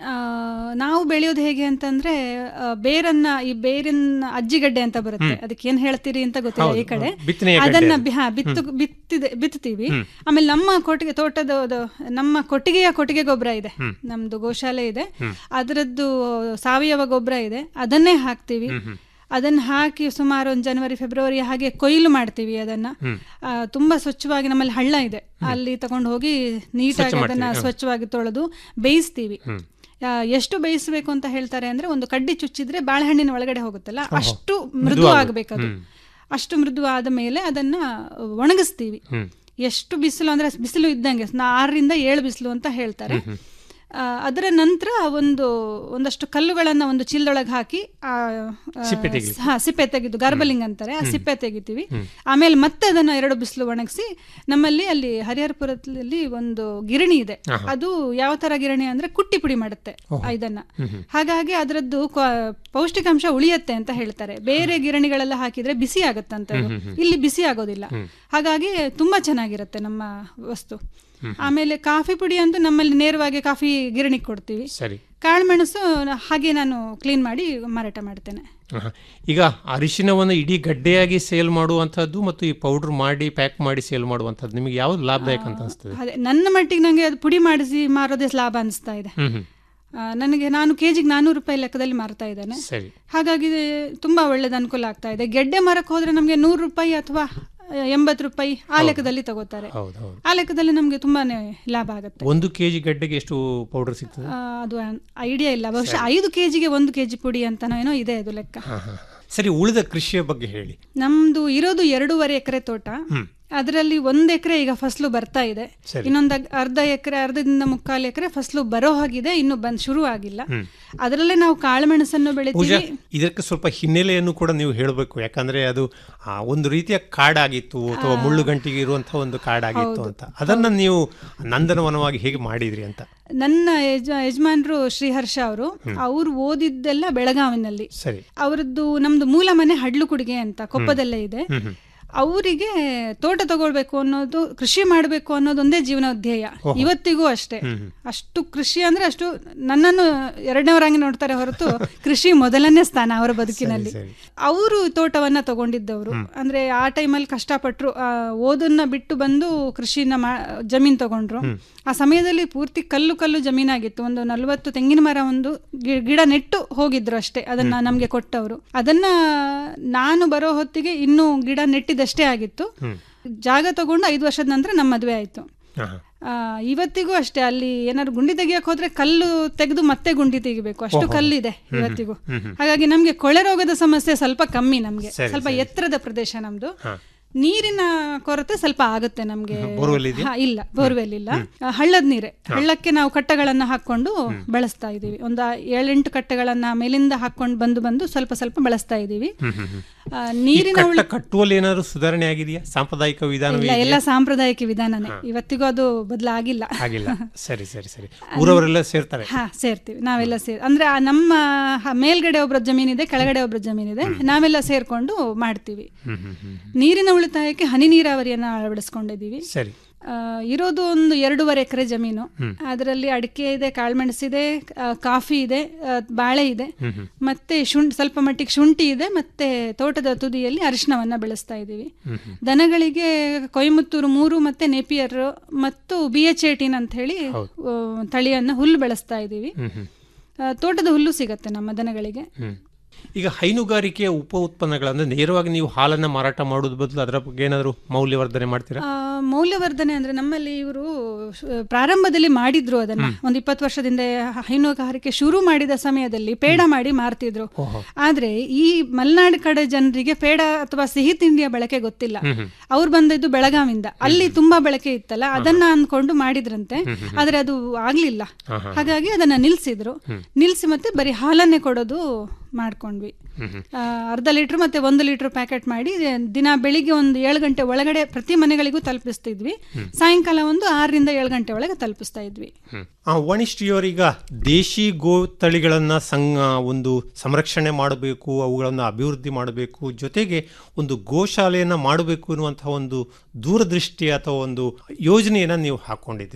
ಆ, ನಾವು ಬೆಳೆಯೋದು ಹೇಗೆ ಅಂತಂದ್ರೆ ಆ, ಬೇರನ್ನ ಈ ಬೇರಿನ ಅಜ್ಜಿಗಡ್ಡೆ ಅಂತ ಬರುತ್ತೆ ಹ್ಮ್. ಅದಕ್ಕೆ ಏನ್ ಹೇಳ್ತೀರಿ ಅಂತ ಗೊತ್ತಿಲ್ಲ ಹೌದು, ಈ ಕಡೆ ಹೌದು. ಬಿತ್ತನೆಯ ಗಡ್ಡೆ ಅದನ್ನ ಅದು. ಬಿ- ಹಾ, ಬಿತ್ತು ಹ್ಮ್. ಬಿತ್ತಿದೆ ಬಿತ್ತುತ್ತೀವಿ ಹ್ಮ್. ಆಮೇಲೆ ನಮ್ಮ ಕೊಟ್ಟಿಗೆ ತೋಟದ ಅದು ನಮ್ಮ ಕೊಟ್ಟಿಗೆಯ ಕೊಟ್ಟಿಗೆ ಗೊಬ್ಬರ ಇದೆ ಹ್ಮ್. ನಮ್ದು ಗೋಶಾಲೆ ಇದೆ ಹ್ಮ್. ಅದರದ್ದು ಸಾವಯವ ಗೊಬ್ಬರ ಇದೆ ಅದನ್ನೇ ಹಾಕ್ತೀವಿ ಹ್ಮ್, ಹ್ಮ್. ಅದನ್ನ ಹಾಕಿ ಸುಮಾರು ಒಂದು ಜನವರಿ ಫೆಬ್ರವರಿ ಹಾಗೆ ಕೊಯ್ಲು ಮಾಡ್ತೀವಿ ಅದನ್ನ ಹ್ಮ್. ಆ, ತುಂಬಾ ಸ್ವಚ್ಛವಾಗಿ ನಮ್ಮಲ್ಲಿ ಹಳ್ಳ ಇದೆ ಅಲ್ಲಿ ತಗೊಂಡು ಹೋಗಿ ನೀಟಾಗಿ ಸ್ವಚ್ಛ ಅದನ್ನ ಮಾಡ್ತೀವಿ, ಹ್ಮ್. ಸ್ವಚ್ಛವಾಗಿ ತೊಳೆದು ಬೇಯಿಸ್ತೀವಿ ಹ್ಮ್. ಆ, ಎಷ್ಟು ಬೇಯಿಸಬೇಕು ಅಂತ ಹೇಳ್ತಾರೆ ಅಂದ್ರೆ ಒಂದು ಕಡ್ಡಿ ಚುಚ್ಚಿದ್ರೆ ಬಾಳೆಹಣ್ಣಿನ ಒಳಗಡೆ ಹೋಗುತ್ತಲ್ಲ ಓಹೋ. ಅಷ್ಟು ಮೃದು ಮೃದು ಆಗುತ್ತೆ. ಆಗ್ಬೇಕದು ಹ್ಮ್. ಅಷ್ಟು ಮೃದು ಆದ ಮೇಲೆ ಅದನ್ನ ಒಣಗಿಸ್ತೀವಿ ಹ್ಮ್. ಎಷ್ಟು ಬಿಸಿಲು ಅಂದ್ರೆ ಬಿಸಿಲು ಇದ್ದಂಗೆ ನಾ ಆರರಿಂದ ಏಳು ಬಿಸಿಲು ಅಂತ ಹೇಳ್ತಾರೆ ಹ್ಮ್, ಹ್ಮ್. ಆ, ಅದರ ನಂತರ ಒಂದು ಒಂದಷ್ಟು ಕಲ್ಲುಗಳನ್ನ ಒಂದು ಚೀಲದೊಳಗೆ ಹಾಕಿ ಆ, ಆ, ಸಿಪ್ಪೆ ತೆಗಿಲಿಕ್ಕೆ. ಹಾ ಸಿಪ್ಪೆ ತೆಗೆದು ಗಾರ್ಬಲಿಂಗ್ ಅಂತಾರೆ ಆ ಸಿಪ್ಪೆ ತೆಗಿತೀವಿ ಹ್ಮ್. ಆಮೇಲೆ ಮತ್ತೆ ಅದನ್ನ ಎರಡು ಬಿಸಿಲು ಒಣಗಿಸಿ ನಮ್ಮಲ್ಲಿ ಅಲ್ಲಿ ಹರಿಹರಪುರದಲ್ಲಿ ಒಂದು ಗಿರಣಿ ಇದೆ ಆಹಾ. ಅದು ಯಾವ ತರ ಗಿರಣಿ ಅಂದ್ರೆ ಕುಟ್ಟಿ ಪುಡಿ ಮಾಡುತ್ತೆ ಓಹೋ. ಆ ಇದನ್ನ ಹ್ಮ್, ಹ್ಮ್. ಹಾಗಾಗಿ ಅದರದ್ದು ಕ್ವ- ಪೌಷ್ಟಿಕಾಂಶ ಉಳಿಯತ್ತೆ ಅಂತ ಹೇಳ್ತಾರೆ ಬೇರೆ ಗಿರಣಿಗಳೆಲ್ಲ ಹಾಕಿದ್ರೆ ಬಿಸಿ ಆಗತ್ತಂತ ಅದು. ಹ್ಮ್, ಹ್ಮ್, ಹ್ಮ್. ಇಲ್ಲಿ ಬಿಸಿ ಆಗೋದಿಲ್ಲ ಹ್ಮ್. ಹಾಗಾಗಿ ತುಂಬಾ ಚೆನ್ನಾಗಿರುತ್ತೆ ನಮ್ಮ ವಸ್ತು ಹ್ಮ್. ಆಮೇಲೆ ಕಾಫಿ ಪುಡಿ ಅಂತೂ ನಮ್ಮಲ್ಲಿ ನೇರವಾಗಿ ಕಾಫಿ ಗಿರಣಿಗೆ ಕೊಡ್ತೀವಿ ಸರಿ ಕಾಳುಮೆಣಸು ನ- ಹಾಗೆ ನಾನು ಕ್ಲೀನ್ ಮಾಡಿ ಮಾರಾಟ ಮಾಡ್ತೇನೆ ಆಹಾ. ಈಗ ಅರಿಶಿನವನ್ನು ಇಡೀ ಗಡ್ಡೆಯಾಗಿ ಸೇಲ್ ಮಾಡುವಂಥದ್ದು ಮತ್ತು ಈ ಪೌಡರ್ ಮಾಡಿ ಪ್ಯಾಕ್ ಮಾಡಿ ಸೇಲ್ ಮಾಡುವಂಥದ್ದು ನಿಮಗೆ ಯಾವ್ದು ಲಾಭದಾಯಕ ಅಂತ ಅನಿಸ್ತದೆ ಅದೇ ನನ್ನ ಮಟ್ಟಿಗೆ ನನಗೆ ಅದು ಪುಡಿ ಮಾಡಿಸಿ ಮಾರೋದೇ ಲಾಭ ಅನಿಸ್ತಾ ಇದೆ ಹ್ಮ್ ಹ್ಮ್ ಆ, ನನಗೆ ನಾನು ಕೆಜಿಗೆ ನಾನ್ನೂರು ರೂಪಾಯಿ ಲೆಕ್ಕದಲ್ಲಿ ಮಾರ್ತಾ ಇದ್ದೇನೆ ಸರಿ ಹಾಗಾಗಿ ತುಂಬಾ ಒಳ್ಳೇದು ಅನುಕೂಲ ಆಗ್ತಾ ಇದೆ ಗೆಡ್ಡೆ ಮರಕ್ಕೆ ಹೋದ್ರೆ ನಮಗೆ ನೂರು ರೂಪಾಯಿ ಅಥವಾ ಎಂಬತ್ತು ರೂಪಾಯಿ ಆ ಲೆಕ್ಕದಲ್ಲಿ ತಗೋತಾರೆ ಹೌದು ಹೌದು ಆ ಲೆಕ್ಕದಲ್ಲಿ ನಮಗೆ ತುಂಬಾನೇ ಲಾಭ ಆಗುತ್ತೆ ಒಂದು ಕೆಜಿ ಗಡ್ಡೆಗೆ ಎಷ್ಟು ಪೌಡರ್ ಸಿಗ್ತದೆ ಆ, ಅದು ಐಡಿಯಾ ಇಲ್ಲ ಬಹುಶಃ ಐದು ಕೆಜಿಗೆ ಒಂದು ಕೆಜಿ ಪುಡಿ ಅಂತ ಏನೋ ಇದೆ ಅದು ಲೆಕ್ಕ ಹಾ, ಹಾ. ಸರಿ ಉಳಿದ ಕೃಷಿಯ ಬಗ್ಗೆ ಹೇಳಿ ನಮ್ದು ಇರೋದು ಎರಡೂವರೆ ಎಕರೆ ತೋಟ ಹ್ಮ್. ಅದರಲ್ಲಿ ಒಂದ್ ಎಕರೆ ಈಗ ಫಸಲು ಬರ್ತಾ ಇದೆ ಸರಿ. ಇನ್ನೊಂದು ಅರ್ಧ ಎಕರೆ ಅರ್ಧದಿಂದ ಮುಕ್ಕಾಲು ಎಕರೆ ಫಸಲು ಬರೋ ಹಾಗಿದೆ ಇನ್ನು ಬಂದ್ ಶುರು ಆಗಿಲ್ಲ ಹ್ಮ್. ಅದರಲ್ಲೇ ನಾವು ಕಾಳುಮೆಣಸನ್ನು ಪೂಜಾ ಬೆಳಿತೀವಿ ಇದಕ್ಕೆ ಸ್ವಲ್ಪ ಹಿನ್ನೆಲೆಯನ್ನು ಕೂಡ ನೀವು ಹೇಳಬೇಕು ಯಾಕಂದ್ರೆ ಅದು ಆ, ಒಂದು ರೀತಿಯ ಕಾಡಾಗಿತ್ತು ಅಥವಾ ಮುಳ್ಳುಗಂಟಿಗೆ ಇರುವಂತಹ ಒಂದು ಕಾಡಾಗಿತ್ತು ಹೌದು. ಅಂತ ಅದನ್ನ ನೀವು ನಂದನವನವಾಗಿ ಹೇಗೆ ಮಾಡಿದ್ರಿ ಅಂತ ನನ್ನ ಯಜ ಯಜಮಾನ್ರು ಶ್ರೀಹರ್ಷ ಅವರು ಅವ್ರು ಓದಿದ್ದೆಲ್ಲ ಬೆಳಗಾವಿನಲ್ಲಿ ಸರಿ ಅವರದ್ದು ನಮ್ದು ಮೂಲ ಮನೆ ಹಡ್ಲು ಕುಡಿಗೆ ಅಂತ ಕೊಪ್ಪದಲ್ಲೇ ಇದೆ ಹ್ಮ್ ಹ್ಮ್ ಅವರಿಗೆ ತೋಟ ತಗೊಳ್ಬೇಕು ಅನ್ನೋದು ಕೃಷಿ ಮಾಡಬೇಕು ಅನ್ನೋದೊಂದೇ ಜೀವನ ಧ್ಯೇಯ ಓಹೋ. ಇವತ್ತಿಗೂ ಅಷ್ಟೇ ಹ್ಮ್ ಹ್ಮ್. ಅಷ್ಟು ಕೃಷಿ ಅಂದ್ರೆ ಅಷ್ಟು ನನ್ನನ್ನು ಎರಡನೇವರಾಗಿ ನೋಡ್ತಾರೆ ಹೊರತು ಕೃಷಿ ಮೊದಲನೇ ಸ್ಥಾನ ಅವರ ಬದುಕಿನಲ್ಲಿ ಸರಿ. ಅವರು ತೋಟವನ್ನ ತಗೊಂಡಿದ್ದವರು ಅಂದ್ರೆ ಆ ಟೈಮಲ್ಲಿ ಕಷ್ಟಪಟ್ಟರು ಆ, ಓದನ್ನ ಬಿಟ್ಟು ಬಂದು ಕೃಷಿನ ಮಾ ಜಮೀನ್ ತಗೊಂಡ್ರು ಹ್ಮ್. ಆ ಸಮಯದಲ್ಲಿ ಪೂರ್ತಿ ಕಲ್ಲು ಕಲ್ಲು ಜಮೀನಾಗಿತ್ತು ಒಂದು ನಲವತ್ತು ತೆಂಗಿನ ಮರ ಒಂದು ಗಿ- ಗಿಡ ನೆಟ್ಟು ಹೋಗಿದ್ರು ಅಷ್ಟೇ ಅದನ್ನ ನಮ್ಗೆ ಕೊಟ್ಟವರು ಅದನ್ನ ನಾನು ಬರೋ ಹೊತ್ತಿಗೆ ಇನ್ನೂ ಗಿಡ ನೆಟ್ಟಿದಷ್ಟೇ ಆಗಿತ್ತು ಹ್ಮ್. ಜಾಗ ತಗೊಂಡು ಐದು ವರ್ಷದ ನಂತರ ನಮ್ಮ ಮದುವೆ ಆಯ್ತು ಆಹಾ. ಆ, ಇವತ್ತಿಗೂ ಅಷ್ಟೇ ಅಲ್ಲಿ ಏನಾದ್ರು ಗುಂಡಿ ತೆಗಿಯಕ್ ಹೋದ್ರೆ ಕಲ್ಲು ತೆಗೆದು ಮತ್ತೆ ಗುಂಡಿ ತೆಗಿಬೇಕು ಅಷ್ಟು ಓಹೋ. ಕಲ್ಲಿದೆ ಹ್ಮ್ ಹ್ಮ್. ಇವತ್ತಿಗೂ ಹ್ಮ್ ಹ್ಮ್. ಹಾಗಾಗಿ ನಮ್ಗೆ ಕೊಳೆ ರೋಗದ ಸಮಸ್ಯೆ ಸ್ವಲ್ಪ ಕಮ್ಮಿ ನಮ್ಗೆ ಸರಿ, ಸ್ವಲ್ಪ ಸರಿ. ಎತ್ತರದ ಪ್ರದೇಶ ನಮ್ದು ಹಾ. ನೀರಿನ ಕೊರತೆ ಸ್ವಲ್ಪ ಆಗುತ್ತೆ ನಮ್ಗೆ ಬೋರ್ವೆಲ್ ಇದೆಯಾ? ಹಾ, ಇಲ್ಲ ಬೋರ್ವೆಲ್ ಇಲ್ಲ ಆ, ಹಳ್ಳದ ನೀರೇ ಹಳ್ಳಕ್ಕೆ ನಾವು ಕಟ್ಟೆಗಳನ್ನ ಹಾಕೊಂಡು ಬಳಸ್ತಾ ಇದೀವಿ ಒಂದು ಏಳೆಂಟು ಕಟ್ಟೆಗಳನ್ನ ಮೇಲಿಂದ ಹಾಕೊಂಡು ಬಂದು ಬಂದು ಸ್ವಲ್ಪ ಸ್ವಲ್ಪ ಬಳಸ್ತಾ ಇದೀವಿ ಹ್ಮ್ ಹ್ಮ್ ಹ್ಮ್. ಆ, ಈ ನೀರಿನ ಕಟ್ಟ ಉಳಿ ಕಟ್ಟುವಲ್ಲಿ ಏನಾದ್ರು ಸುಧಾರಣೆ ಆಗಿದೆಯಾ ಸಾಂಪ್ರದಾಯಿಕ ವಿಧಾನವೇ ಇಲ್ಲ ಎಲ್ಲ ಇದೆಯಾ? ಸಾಂಪ್ರದಾಯಿಕ ವಿಧಾನನೇ ಹಾ. ಇವತ್ತಿಗೂ ಅದು ಬದಲಾಗಿಲ್ಲ ಆಗಿಲ್ಲ ಸರಿ ಸರಿ ಸರಿ ಊರವರೆಲ್ಲ ಸೇರ್ತಾರೆ ಹಾ ಸೇರ್ತೀವಿ ನಾವೆಲ್ಲ ಸೇರ್ ಅಂದ್ರೆ ಆ ನಮ್ಮ ಹ- ಮೇಲ್ಗಡೆ ಒಬ್ರ ಜಮೀನಿದೆ ಕೆಳಗಡೆ ಒಬ್ರ ಜಮೀನಿದೆ ನಾವೆಲ್ಲ ಸೇರ್ಕೊಂಡು ಮಾಡ್ತೀವಿ ಹ್ಮ್ ಹ್ಮ್ ಹ್ಮ್ ನೀರಿನ ಉಳಿತಾಯಕ್ಕೆ ಹನಿ ನೀರಾವರಿಯನ್ನ ಅಳವಡಿಸ್ಕೊಂಡಿದ್ದೀವಿ ಸರಿ ಆ, ಇರೋದು ಒಂದು ಎರಡೂವರೆ ಎಕರೆ ಜಮೀನು ಹ್ಮ್. ಅದರಲ್ಲಿ ಅಡಿಕೆ ಇದೆ ಕಾಳುಮೆಣಸಿದೆ ಆ, ಕಾಫಿ ಇದೆ ಆ, ಬಾಳೆ ಇದೆ ಹ್ಮ್ ಹ್ಮ್. ಮತ್ತೆ ಶುಂಠಿ ಸ್ವಲ್ಪ ಮಟ್ಟಿಗೆ ಶುಂಠಿ ಇದೆ ಮತ್ತೆ ತೋಟದ ತುದಿಯಲ್ಲಿ ಅರಿಶಿನವನ್ನ ಬೆಳೆಸ್ತಾ ಇದ್ದೀವಿ ಹ್ಮ್ ಹ್ಮ್. ದನಗಳಿಗೆ ಕೊಯಮತ್ತೂರು ಮೂರು ಮತ್ತೆ ನೇಪಿಯರ್ ಮತ್ತು ಬಿ ಎಚ್ ಏಟೀನ್ ಅಂತ ಹೇಳಿ ಹೌದು. ಆ, ತಳಿಯನ್ನ ಹುಲ್ಲು ಬೆಳೆಸ್ತಾ ಇದ್ದೀವಿ ಹ್ಮ್ ಹ್ಮ್. ಆ, ತೋಟದ ಹುಲ್ಲು ಸಿಗತ್ತೆ ನಮ್ಮ ದನಗಳಿಗೆ ಹ್ಮ್. ಈಗ ಹೈನುಗಾರಿಕೆಯ ಉಪ ಉತ್ಪನ್ನಗಳಂದ್ರೆ ನೇರವಾಗಿ ನೀವು ಹಾಲನ್ನ ಮಾರಾಟ ಮಾಡೋದು ಬದಲು ಅದರ ಬಗ್ಗೆ ಏನಾದ್ರು ಮೌಲ್ಯವರ್ಧನೆ ಮಾಡ್ತೀರಾ ಆ, ಮೌಲ್ಯವರ್ಧನೆ ಅಂದ್ರೆ ನಮ್ಮಲ್ಲಿ ಇವರು ಪ್ರಾರಂಭದಲ್ಲಿ ಮಾಡಿದ್ರು ಅದನ್ನ ಒಂದು ಇಪ್ಪತ್ತು ವರ್ಷದಿಂದ ಹೈನುಗಾರಿಕೆ ಶುರು ಮಾಡಿದ ಸಮಯದಲ್ಲಿ ಪೇಡ ಮಾಡಿ ಮಾರ್ತಿದ್ರು ಓಹೋ. ಆದ್ರೆ ಈ ಮಲೆನಾಡು ಕಡೆ ಜನರಿಗೆ ಪೇಡ ಅಥವಾ ಸಿಹಿ ತಿಂಡಿಯ ಬಳಕೆ ಗೊತ್ತಿಲ್ಲ ಹ್ಮ್ ಹ್ಮ್. ಅವ್ರು ಬಂದಿದ್ದು ಬೆಳಗಾವಿಂದ ಅಲ್ಲಿ ತುಂಬಾ ಬಳಕೆ ಇತ್ತಲ್ಲ ಅದನ್ನ ಅನ್ಕೊಂಡು ಮಾಡಿದ್ರಂತೆ ಹ್ಮ್ ಹ್ಮ್ ಹ್ಮ್. ಆದ್ರೆ ಅದು ಆಗ್ಲಿಲ್ಲ ಹಾ, ಹಾ, ಹಾ. ಹಾಗಾಗಿ ಅದನ್ನ ನಿಲ್ಸಿದ್ರು ಹ್ಮ್. ನಿಲ್ಸಿ ಮತ್ತೆ ಬರೀ ಹಾಲನ್ನೇ ಕೊಡೋದು ಮಾಡ್ಕೊಂಡ್ವಿ ಹ್ಮ್ ಹ್ಮ್. ಆ, ಅರ್ಧ ಲೀಟರ್ ಮತ್ತೆ ಒಂದು ಲೀಟರ್ ಪ್ಯಾಕೆಟ್ ಮಾಡಿ ದಿನ ಬೆಳಿಗ್ಗೆ ಒಂದು ಏಳು ಗಂಟೆ ಒಳಗಡೆ ಪ್ರತಿ ಮನೆಗಳಿಗೂ ತಲುಪಿಸ್ತಿದ್ವಿ ಸಾಯಂಕಾಲ ಒಂದು ಆರರಿಂದ ಏಳು ಗಂಟೆ ಒಳಗೆ ತಲುಪಿಸ್ತಾ ಇದ್ವಿ ಹ್ಮ್. ಆ ವಣಿಷ್ಠಿಯವರೀಗ ದೇಶಿ ಗೋ ತಳಿಗಳನ್ನ ಸಂಗ ಒಂದು ಸಂರಕ್ಷಣೆ ಮಾಡಬೇಕು ಅವುಗಳನ್ನು ಅಭಿವೃದ್ಧಿ ಮಾಡಬೇಕು ಜೊತೆಗೆ ಒಂದು ಗೋಶಾಲೆಯನ್ನ ಮಾಡಬೇಕು ಎನ್ನುವಂತಹ ಒಂದು ದೂರದೃಷ್ಟಿ ಅಥವಾ ಒಂದು ಯೋಜನೆಯನ್ನ ನೀವು ಹಾಕೊಂಡಿದ್ರಿ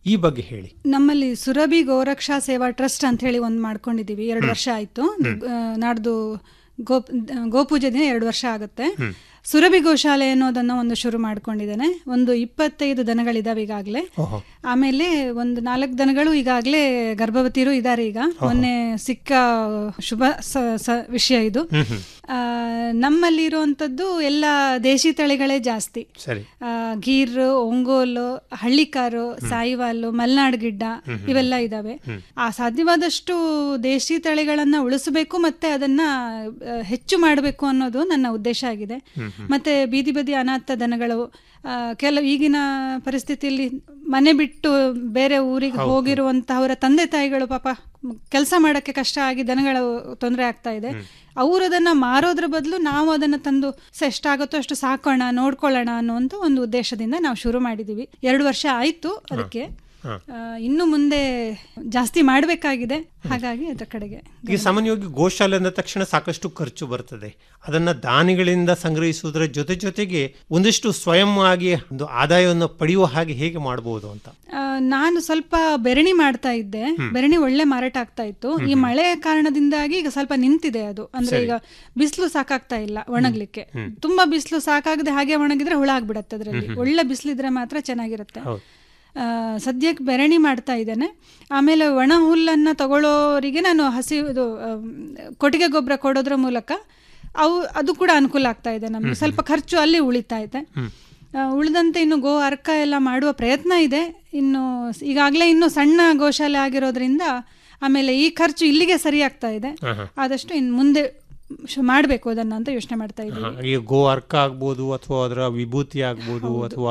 ಈ ಬಗ್ಗೆ ಹೇಳಿ ನಮ್ಮಲ್ಲಿ ಸುರಭಿ ಗೋರಕ್ಷಾ ಸೇವಾ ಟ್ರಸ್ಟ್ ಅಂತ ಹೇಳಿ ಒಂದು ಮಾಡ್ಕೊಂಡಿದೀವಿ ಎರಡು ಹ್ಮ್. ವರ್ಷ ಆಯ್ತು ಹ್ಮ್. ಆ, ನಾಡ್ದು ಗೋ ಗೋಪೂಜೆ ದಿನ ಎರಡು ವರ್ಷ ಆಗುತ್ತೆ ಹ್ಮ್. ಸುರಭಿ ಗೋಶಾಲೆ ಅನ್ನೋದನ್ನ ಒಂದು ಶುರು ಮಾಡ್ಕೊಂಡಿದ್ದೇನೆ ಒಂದು ಇಪ್ಪತ್ತೈದು ದನಗಳಿದಾವೆ ಈಗಾಗಲೇ ಓಹೋ ಆಮೇಲೆ ಒಂದು ನಾಲ್ಕು ದನಗಳು ಈಗಾಗಲೇ ಗರ್ಭವತಿಯರು ಇದ್ದಾರೆ ಈಗ ಮೊನ್ನೆ ಸಿಕ್ಕ ಶುಭ ಸ- ಸ- ವಿಷಯ ಇದು ಹ್ಮ್ ಹ್ಮ್ ಆ, ನಮ್ಮಲ್ಲಿ ಇರುವಂತದ್ದು ಎಲ್ಲ ದೇಶಿ ತಳಿಗಳೇ ಜಾಸ್ತಿ ಸರಿ ಆ, ಗೀರ್ ಒಂಗೋಲು ಹಳ್ಳಿಕಾರು ಸಾಯಿವಾಲು ಮಲ್ನಾಡ್ ಗಿಡ್ಡ ಹ್ಮ್ ಹ್ಮ್. ಇವೆಲ್ಲ ಇದಾವೆ ಹ್ಮ್. ಆ ಸಾಧ್ಯವಾದಷ್ಟು ದೇಶಿ ತಳಿಗಳನ್ನ ಉಳಿಸಬೇಕು ಮತ್ತೆ ಅದನ್ನ ಆ, ಹೆಚ್ಚು ಮಾಡಬೇಕು ಅನ್ನೋದು ನನ್ನ ಉದ್ದೇಶ ಆಗಿದೆ ಹ್ಮ್ ಹ್ಮ್. ಮತ್ತೆ ಬೀದಿ ಬದಿ ಅನಾಥ ದನಗಳು ಆ, ಕೆಲವು ಈಗಿನ ಪರಿಸ್ಥಿತಿಯಲ್ಲಿ ಮನೆ ಬಿಟ್ಟು ಬೇರೆ ಊರಿಗೆ ಹೌದು. ಹೋಗಿರುವಂತಹವರ ತಂದೆ ತಾಯಿಗಳು ಪಾಪ ಕೆಲಸ ಮಾಡಕ್ಕೆ ಕಷ್ಟ ಆಗಿ ದನಗಳ ತೊಂದರೆ ಆಗ್ತಾ ಇದೆ ಅವರು ಅದನ್ನ ಮಾರೋದ್ರ ಬದಲು ನಾವು ಅದನ್ನ ತಂದು ಸ ಎಷ್ಟಾಗುತ್ತೋ ಅಷ್ಟು ಸಾಕೋಣ ನೋಡ್ಕೊಳ್ಳೋಣ ಅನ್ನುವಂತ ಒಂದು ಉದ್ದೇಶದಿಂದ ನಾವು ಶುರು ಮಾಡಿದೀವಿ ಎರಡು ವರ್ಷ ಆಯ್ತು ಅದಕ್ಕೆ ಹಾ. ಆ, ಇನ್ನು ಮುಂದೆ ಜಾಸ್ತಿ ಮಾಡಬೇಕಾಗಿದೆ ಹಾಗಾಗಿ ಅದರ ಕಡೆಗೆ ಈಗ ಸಾಮಾನ್ಯವಾಗಿ ಗೋಶಾಲೆ ಅಂದ ತಕ್ಷಣ ಸಾಕಷ್ಟು ಖರ್ಚು ಬರ್ತದೆ ಅದನ್ನ ದಾನಿಗಳಿಂದ ಸಂಗ್ರಹಿಸುವುದರ ಜೊತೆ ಜೊತೆಗೆ ಒಂದಿಷ್ಟು ಸ್ವಯಂ ಆಗಿ ಒಂದು ಆದಾಯವನ್ನು ಪಡೆಯುವ ಹಾಗೆ ಹೇಗೆ ಮಾಡಬಹುದು ಅಂತ ಆ, ನಾನು ಸ್ವಲ್ಪ ಬೆರಣಿ ಮಾಡ್ತಾ ಇದ್ದೆ ಹ್ಮ್. ಬೆರಣಿ ಒಳ್ಳೆ ಮಾರಾಟ ಆಗ್ತಾ ಇತ್ತು ಈ ಹ್ಮ್. ಮಳೆ ಕಾರಣದಿಂದಾಗಿ ಈಗ ಸ್ವಲ್ಪ ನಿಂತಿದೆ ಅದು ಅಂದ್ರೆ ಸರಿ. ಈಗ ಬಿಸಿಲು ಸಾಕಾಗ್ತಾ ಇಲ್ಲ ಒಣಗ್ಲಿಕ್ಕೆ ಹ್ಮ್. ತುಂಬಾ ಬಿಸಿಲು ಸಾಕಾಗದೆ ಹಾಗೆ ಒಣಗಿದ್ರೆ ಹುಳ ಆಗ್ಬಿಡತ್ತೆ ಅದರಲ್ಲಿ ಹ್ಮ್ ಹ್ಮ್. ಒಳ್ಳೆ ಬಿಸಿಲಿದ್ರೆ ಮಾತ್ರ ಚೆನ್ನಾಗಿರುತ್ತೆ ಹೌದು ಆ, ಸದ್ಯಕ್ಕೆ ಬೆರಣಿ ಮಾಡ್ತಾ ಇದ್ದೇನೆ ಆಮೇಲೆ ಒಣ ಹುಲ್ಲನ್ನು ತಗೊಳ್ಳೋರಿಗೆ ನಾನು ಹಸಿ ಇದು ಆಮ್, ಕೊಟ್ಟಿಗೆ ಗೊಬ್ಬರ ಕೊಡೋದ್ರ ಮೂಲಕ ಅವು ಅದು ಕೂಡ ಅನುಕೂಲ ಆಗ್ತಾ ಇದೆ ನಮಗೆ ಹ್ಮ್ ಸ್ವಲ್ಪ ಖರ್ಚು ಅಲ್ಲಿ ಉಳಿತಾ ಇದೆ ಹ್ಮ್. ಆ, ಉಳಿದಂತೆ ಇನ್ನು ಗೋ ಅರ್ಕ ಎಲ್ಲ ಮಾಡುವ ಪ್ರಯತ್ನ ಇದೆ ಇನ್ನು ಈಗಾಗಲೇ ಇನ್ನು ಸಣ್ಣ ಗೋಶಾಲೆ ಆಗಿರೋದ್ರಿಂದ ಆಮೇಲೆ ಈ ಖರ್ಚು ಇಲ್ಲಿಗೆ ಸರಿ ಆಗ್ತಾ ಇದೆ ಹಾ, ಹಾ. ಆದಷ್ಟು ಇನ್ನು ಮುಂದೆ ಮಾಡಬೇಕು ಅದನ್ನ ಅಂತ ಯೋಚನೆ ಮಾಡ್ತಾ ಹಾ, ಇದ್ದೀವಿ ಈಗ ಗೋ ಅರ್ಕ ಆಗ್ಬೋದು ಅಥವಾ ಅದರ ವಿಭೂತಿ ಆಗ್ಬೋದು ಅಥವಾ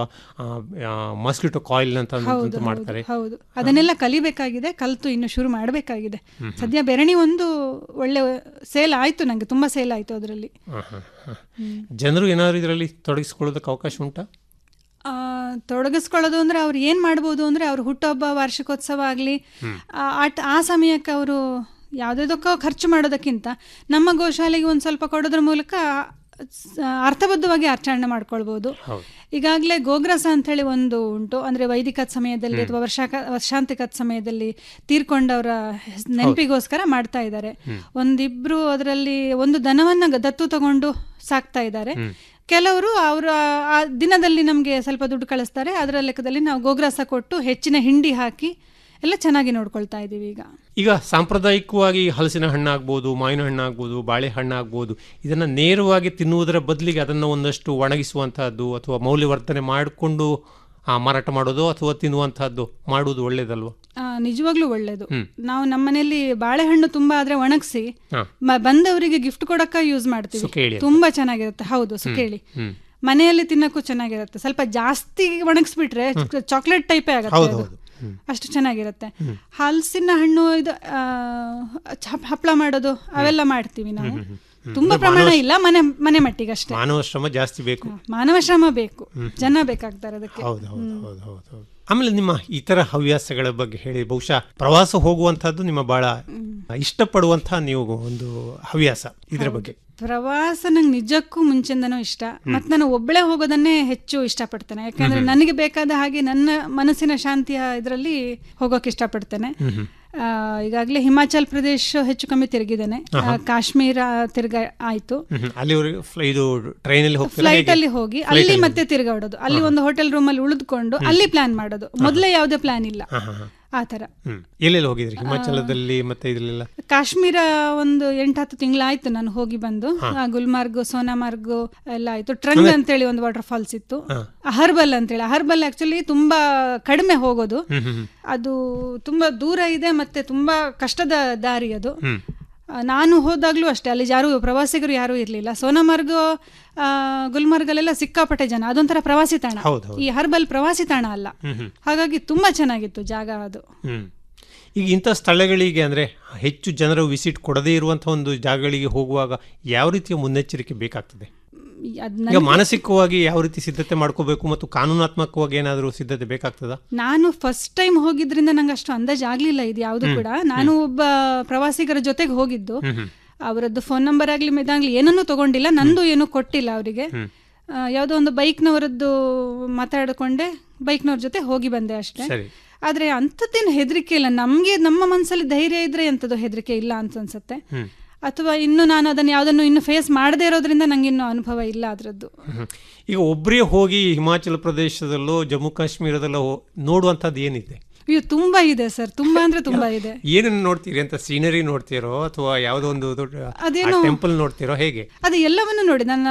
ಮಸ್ಕಿಟೋ ಕಾಯಿಲ್ ಅಂತ ಹೌದು ಅಂತ ಹೌದು, ಮಾಡ್ತಾರೆ ಹೌದು ಅದನ್ನೆಲ್ಲ ಕಲಿಬೇಕಾಗಿದೆ ಕಲ್ತು ಇನ್ನು ಶುರು ಮಾಡಬೇಕಾಗಿದೆ ಹ್ಮ್. ಸದ್ಯ ಬೆರಣಿ ಒಂದು ಒಳ್ಳೆ ಸೇಲ್ ಆಯ್ತು ನಂಗೆ ತುಂಬಾ ಸೇಲ್ ಆಯ್ತು ಅದರಲ್ಲಿ ಹಾ, ಹಾ, ಹಾ. ಜನರು ಏನಾದ್ರು ಇದರಲ್ಲಿ ತೊಡಗಿಸಿಕೊಳ್ಳೋದಕ್ಕೆ ಅವಕಾಶ ಉಂಟಾ ಆ, ತೊಡಗಿಸ್ಕೊಳ್ಳೋದು ಅಂದ್ರೆ ಅವ್ರು ಏನ್ ಮಾಡ್ಬೋದು ಅಂದ್ರೆ ಅವ್ರ ಹುಟ್ಟುಹಬ್ಬ ವಾರ್ಷಿಕೋತ್ಸವ ಆಗಲಿ ಹ್ಮ್. ಆ ಸಮಯಕ್ಕೆ ಅವರು ಯಾವುದೇದಕ್ಕೋ ಖರ್ಚು ಮಾಡೋದಕ್ಕಿಂತ ನಮ್ಮ ಗೋಶಾಲೆಗೆ ಒಂದು ಸ್ವಲ್ಪ ಕೊಡೋದ್ರ ಮೂಲಕ ಸ- ಅರ್ಥಬದ್ಧವಾಗಿ ಆಚರಣೆ ಮಾಡ್ಕೊಳ್ಬೋದು ಹೌದು ಈಗಾಗಲೇ ಗೋಗ್ರಸ ಅಂತ ಹೇಳಿ ಒಂದು ಉಂಟು ಅಂದ್ರೆ ವೈದಿಕದ ಸಮಯದಲ್ಲಿ ಹ್ಮ್. ಅಥವಾ ವರ್ಷ ವರ್ಷಾಂತಿಕದ ಸಮಯದಲ್ಲಿ ತೀರ್ಕೊಂಡವರ ಹೆಸ್- ನೆನಪಿಗೋಸ್ಕರ ಮಾಡ್ತಾ ಇದ್ದಾರೆ ಹ್ಮ್. ಒಂದಿಬ್ರು ಅದರಲ್ಲಿ ಒಂದು ದನವನ್ನ ಗ- ದತ್ತು ತಗೊಂಡು ಸಾಕ್ತಾ ಇದ್ದಾರೆ ಹ್ಮ್. ಕೆಲವರು ಅವರ ಆ ದಿನದಲ್ಲಿ ನಮಗೆ ಸ್ವಲ್ಪ ದುಡ್ಡು ಕಳಿಸ್ತಾರೆ ಅದರ ಲೆಕ್ಕದಲ್ಲಿ ನಾವು ಗೋಗ್ರಾಸ ಕೊಟ್ಟು ಹೆಚ್ಚಿನ ಹಿಂಡಿ ಹಾಕಿ ಎಲ್ಲ ಚೆನ್ನಾಗಿ ನೋಡ್ಕೊಳ್ತಾ ಇದ್ದೀವಿ ಈಗ ಈಗ ಸಾಂಪ್ರದಾಯಿಕವಾಗಿ ಹಲಸಿನ ಹಣ್ಣಾಗ್ಬೋದು ಮಾವಿನ ಹಣ್ಣಾಗ್ಬೋದು ಬಾಳೆಹಣ್ಣು ಆಗ್ಬೋದು ಇದನ್ನ ನೇರವಾಗಿ ತಿನ್ನುವುದರ ಬದಲಿಗೆ ಅದನ್ನು ಒಂದಷ್ಟು ಒಣಗಿಸುವಂತಹದ್ದು ಅಥವಾ ಮೌಲ್ಯವರ್ಧನೆ ಮಾಡಿಕೊಂಡು ಮಾರಾಟ ಮಾಡೋದು ಅಥವಾ ತಿನ್ನುವಂತಹದ್ದು ಮಾಡುವುದು ಒಳ್ಳೇದಲ್ವಾ ಆ, ನಿಜವಾಗ್ಲೂ ಒಳ್ಳೇದು ಹ್ಮ್. ನಾವು ನಮ್ಮನೆಯಲ್ಲಿ ಬಾಳೆಹಣ್ಣು ತುಂಬಾ ಆದ್ರೆ ಒಣಗಿಸಿ ಹಾ. ಬಂದವರಿಗೆ ಗಿಫ್ಟ್ ಕೊಡಕ್ಕ ಯೂಸ್ ಮಾಡ್ತೀವಿ ಸುಕೇಳಿ ಅಂತ. ತುಂಬಾ ಚೆನ್ನಾಗಿರುತ್ತೆ ಹೌದು ಸುಕೇಳಿ ಹ್ಮ್. ಮನೆಯಲ್ಲಿ ತಿನ್ನಕ್ಕೂ ಚೆನ್ನಾಗಿರುತ್ತೆ ಸ್ವಲ್ಪ ಜಾಸ್ತಿ ಒಣಗಿಸ್ಬಿಟ್ರೆ ಚಾಕ್ಲೇಟ್ ಟೈಪೇ ಆಗುತ್ತೆ ಹೌದು ಅದು ಹೌದು ಹ್ಮ್. ಅಷ್ಟು ಚೆನ್ನಾಗಿರುತ್ತೆ ಹ್ಮ್. ಹಲಸಿನ ಹಣ್ಣು ಇದು ಆ, ಹಪ್- ಹಪ್ಳ ಮಾಡೋದು ಅವೆಲ್ಲ ಮಾಡ್ತೀವಿ ನಾವು ಹ್ಮ್, ಹ್ಮ್, ಹ್ಮ್. ತುಂಬಾ ಅಂದ್ರೆ ಪ್ರಮಾಣ ಮಾನವ- ಇಲ್ಲ ಮನೆ ಮನೆ ಮಟ್ಟಿಗೆ ಅಷ್ಟೇ ಮಾನವ ಶ್ರಮ ಜಾಸ್ತಿ ಬೇಕು ಮಾನವ ಶ್ರಮ ಬೇಕು ಹ್ಮ್. ಜನ ಬೇಕಾಗ್ತಾರೆ ಅದಕ್ಕೆ ಹೌದು ಹೌದು ಹೌದು ಹೌದು ಹೌದು ಆಮೇಲೆ ನಿಮ್ಮ ಇತರ ಹವ್ಯಾಸಗಳ ಬಗ್ಗೆ ಹೇಳಿ ಬಹುಶಃ ಪ್ರವಾಸ ಹೋಗುವಂತಹದ್ದು ನಿಮ್ಮ ಬಹಳ ಇಷ್ಟಪಡುವಂತಹ ನೀವು ಒಂದು ಹವ್ಯಾಸ ಇದರ ಬಗ್ಗೆ ಪ್ರವಾಸ ನಂಗೆ ನಿಜಕ್ಕೂ ಮುಂಚೆಯಿಂದನೂ ಇಷ್ಟ ಮತ್ತೆ ನಾನು ಒಬ್ಬಳೇ ಹೋಗೋದನ್ನೇ ಹೆಚ್ಚು ಇಷ್ಟಪಡ್ತೇನೆ ಯಾಕಂದ್ರೆ ನನಗೆ ಬೇಕಾದ ಹಾಗೆ ನನ್ನ ಮನಸ್ಸಿನ ಶಾಂತಿಯ ಇದರಲ್ಲಿ ಹೋಗೋಕೆ ಇಷ್ಟಪಡ್ತೇನೆ ಆ, ಈಗಾಗಲೇ ಹಿಮಾಚಲ್ ಪ್ರದೇಶ ಹೆಚ್ಚು ಕಮ್ಮಿ ತಿರುಗಿದ್ದೇನೆ ಆ, ಆಹಾ. ಕಾಶ್ಮೀರ ತಿರ್ಗ ಆಯ್ತು ಹ್ಮ್. ಅಲ್ಲಿವರೆಗೆ ಫ್ಲೈ- ಇದು ಟ್ರೈನಲ್ಲಿ ಹೋಗ್ತೀರಾ ಫ್ಲೈಟ್ ಹೇಗೆ? ಅಲ್ಲಿ ಹೋಗಿ Flight ಅಲ್ಲಿ ಅಲ್ಲಿ ಮತ್ತೆ ತಿರ್ಗಾಡೋದು ಅಲ್ಲಿ ಒಂದು ಹೋಟೆಲ್ ರೂಮ್ ಅಲ್ಲಿ ಉಳಿದುಕೊಂಡು ಅಲ್ಲಿ ಪ್ಲಾನ್ ಮಾಡೋದು ಮೊದಲೇ ಯಾವುದೇ ಪ್ಲಾನ್ ಇಲ್ಲ ಹಾ, ಹಾ, ಹಾ. ಆ ತರ ಹ್ಮ್ ಎಲ್ಲೆಲ್ಲಿ ಹೋಗಿದ್ರಿ ಹಿಮಾಚಲದಲ್ಲಿ ಮತ್ತೆ ಇದರಲ್ಲೆಲ್ಲ ಕಾಶ್ಮೀರ ಒಂದು ಎಂಟು ಹತ್ತು ತಿಂಗಳಾಯ್ತು ನಾನು ಹೋಗಿ ಬಂದು ಹಾ. ಆ, ಗುಲ್ಮಾರ್ಗ್ ಸೋನಾಮಾರ್ಗ್ ಎಲ್ಲ ಆಯ್ತು ಟ್ರಂಗ್ ಅಂದ್ರೆ- ಅಂತೇಳಿ ಒಂದು ವಾಟರ್ ಫಾಲ್ಸ್ ಇತ್ತು ಹಾ. ಅಹರ್ಬಲ್ ಅಂತೇಳಿ ಅಹರ್ಬಲ್ ಆಕ್ಚುಲಿ ತುಂಬಾ ಕಡಿಮೆ ಹೋಗೋದು ಹ್ಮ್ ಹ್ಮ್ ಹ್ಮ್. ಅದು ತುಂಬಾ ದೂರ ಇದೆ ಮತ್ತೆ ತುಂಬಾ ಕಷ್ಟದ ದಾರಿ ಅದು ಹ್ಮ್ ಆ, ನಾನು ಹೋದಾಗ್ಲೂ ಅಷ್ಟೇ ಅಲ್ಲಿ ಯಾರು ಪ್ರವಾಸಿಗರು ಯಾರೂ ಇರಲಿಲ್ಲ ಸೋನಾಮಾರ್ಗ್ ಆ, ಗುಲ್ಮಾರ್ಗಲ್ಲೆಲ್ಲ ಸಿಕ್ಕಾಪಟ್ಟೆ ಜನ ಅದೊಂಥರ ಪ್ರವಾಸಿ ತಾಣ ಹೌದು, ಹೌದು. ಈ ಹರ್ಬಲ್ ಪ್ರವಾಸಿ ತಾಣ ಅಲ್ಲ ಹ್ಮ್ ಹ್ಮ್. ಹಾಗಾಗಿ ತುಂಬಾ ಚೆನ್ನಾಗಿತ್ತು ಜಾಗ ಅದು ಹ್ಮ್ ಈಗ ಇಂಥ ಸ್ಥಳಗಳಿಗೆ ಅಂದ್ರೆ ಹೆಚ್ಚು ಜನರು ವಿಸಿಟ್ ಕೊಡದೇ ಇರುವಂತಹ ಒಂದು ಜಾಗಗಳಿಗೆ ಹೋಗುವಾಗ ಯಾವ ರೀತಿಯ ಮುನ್ನೆಚ್ಚರಿಕೆ ಬೇಕಾಗ್ತದೆ ಅದ್ ಈಗ ನನಗೆ- ಮಾನಸಿಕವಾಗಿ ಯಾವ ರೀತಿ ಸಿದ್ಧತೆ ಮಾಡ್ಕೋಬೇಕು ಮತ್ತು ಕಾನೂನಾತ್ಮಕವಾಗಿ ಏನಾದರೂ ಸಿದ್ಧತೆ ಬೇಕಾಗ್ತದಾ ನಾನು ಫಸ್ಟ್ ಟೈಮ್ ಹೋಗಿದ್ರಿಂದ ನಂಗೆ ಅಷ್ಟು ಅಂದಾಜ್ ಆಗ್ಲಿಲ್ಲ ಇದು ಯಾವುದು ಹ್ಮ್. ಕೂಡ ನಾನು ಒಬ್ಬ ಪ್ರವಾಸಿಗರ ಜೊತೆಗೆ ಹೋಗಿದ್ದು ಹ್ಮ್ ಹ್ಮ್. ಅವರದ್ದು ಫೋನ್ ನಂಬರ್ ಆಗ್ಲಿ ಇದಾಗ್ಲಿ ಏನನ್ನೂ ತಗೊಂಡಿಲ್ಲ ನಂದು ಏನೂ ಕೊಟ್ಟಿಲ್ಲ ಅವರಿಗೆ ಹ್ಮ್. ಯಾವುದೋ ಒಂದು ಬೈಕ್ನವರದ್ದು ಮಾತಾಡಿಕೊಂಡೆ ಬೈಕ್ನವ್ರ ಜೊತೆ ಹೋಗಿ ಬಂದೆ ಅಷ್ಟೇ ಸರಿ ಆದ್ರೆ ಅಂಥದ್ದೇನು ಹೆದರಿಕೆ ಇಲ್ಲ ನಮ್ಗೆ ನಮ್ಮ ಮನಸ್ಸಲ್ಲಿ ಧೈರ್ಯ ಇದ್ರೆ ಎಂಥದ್ದು ಹೆದರಿಕೆ ಇಲ್ಲ ಅಂತ ಅನ್ಸುತ್ತೆ ಹ್ಮ್. ಅಥವಾ ಇನ್ನು ನಾನು ಅದನ್ನು ಯಾವುದನ್ನು ಇನ್ನು ಫೇಸ್ ಮಾಡದೇ ಇರೋದ್ರಿಂದ ನಂಗೆ ಇನ್ನೂ ಅನುಭವ ಇಲ್ಲ ಅದರದ್ದು ಹ್ಮ್. ಈಗ ಒಬ್ಬರೇ ಹೋಗಿ ಹಿಮಾಚಲ ಪ್ರದೇಶದಲ್ಲೋ ಜಮ್ಮು ಕಾಶ್ಮೀರದಲ್ಲೋ ಹೋ- ನೋಡುವಂಥದ್ದು ಏನಿದೆ ಅಯ್ಯೋ ತುಂಬಾ ಇದೆ ಸರ್ ತುಂಬಾ ಅಂದ್ರೆ ತುಂಬಾ ಇದೆ ಏನನ್ನು ನೋಡ್ತೀರಿ ಅಂತ ಸೀನರಿ ನೋಡ್ತೀರೋ ಅಥವಾ ಯಾವುದೋ ಒಂದು ದೊಡ್ಡ ಅದೇನೋ- ಟೆಂಪಲ್ ನೋಡ್ತೀರೋ ಹೇಗೆ ಅದು ಎಲ್ಲವನ್ನು ನೋಡಿ ನನ್ನ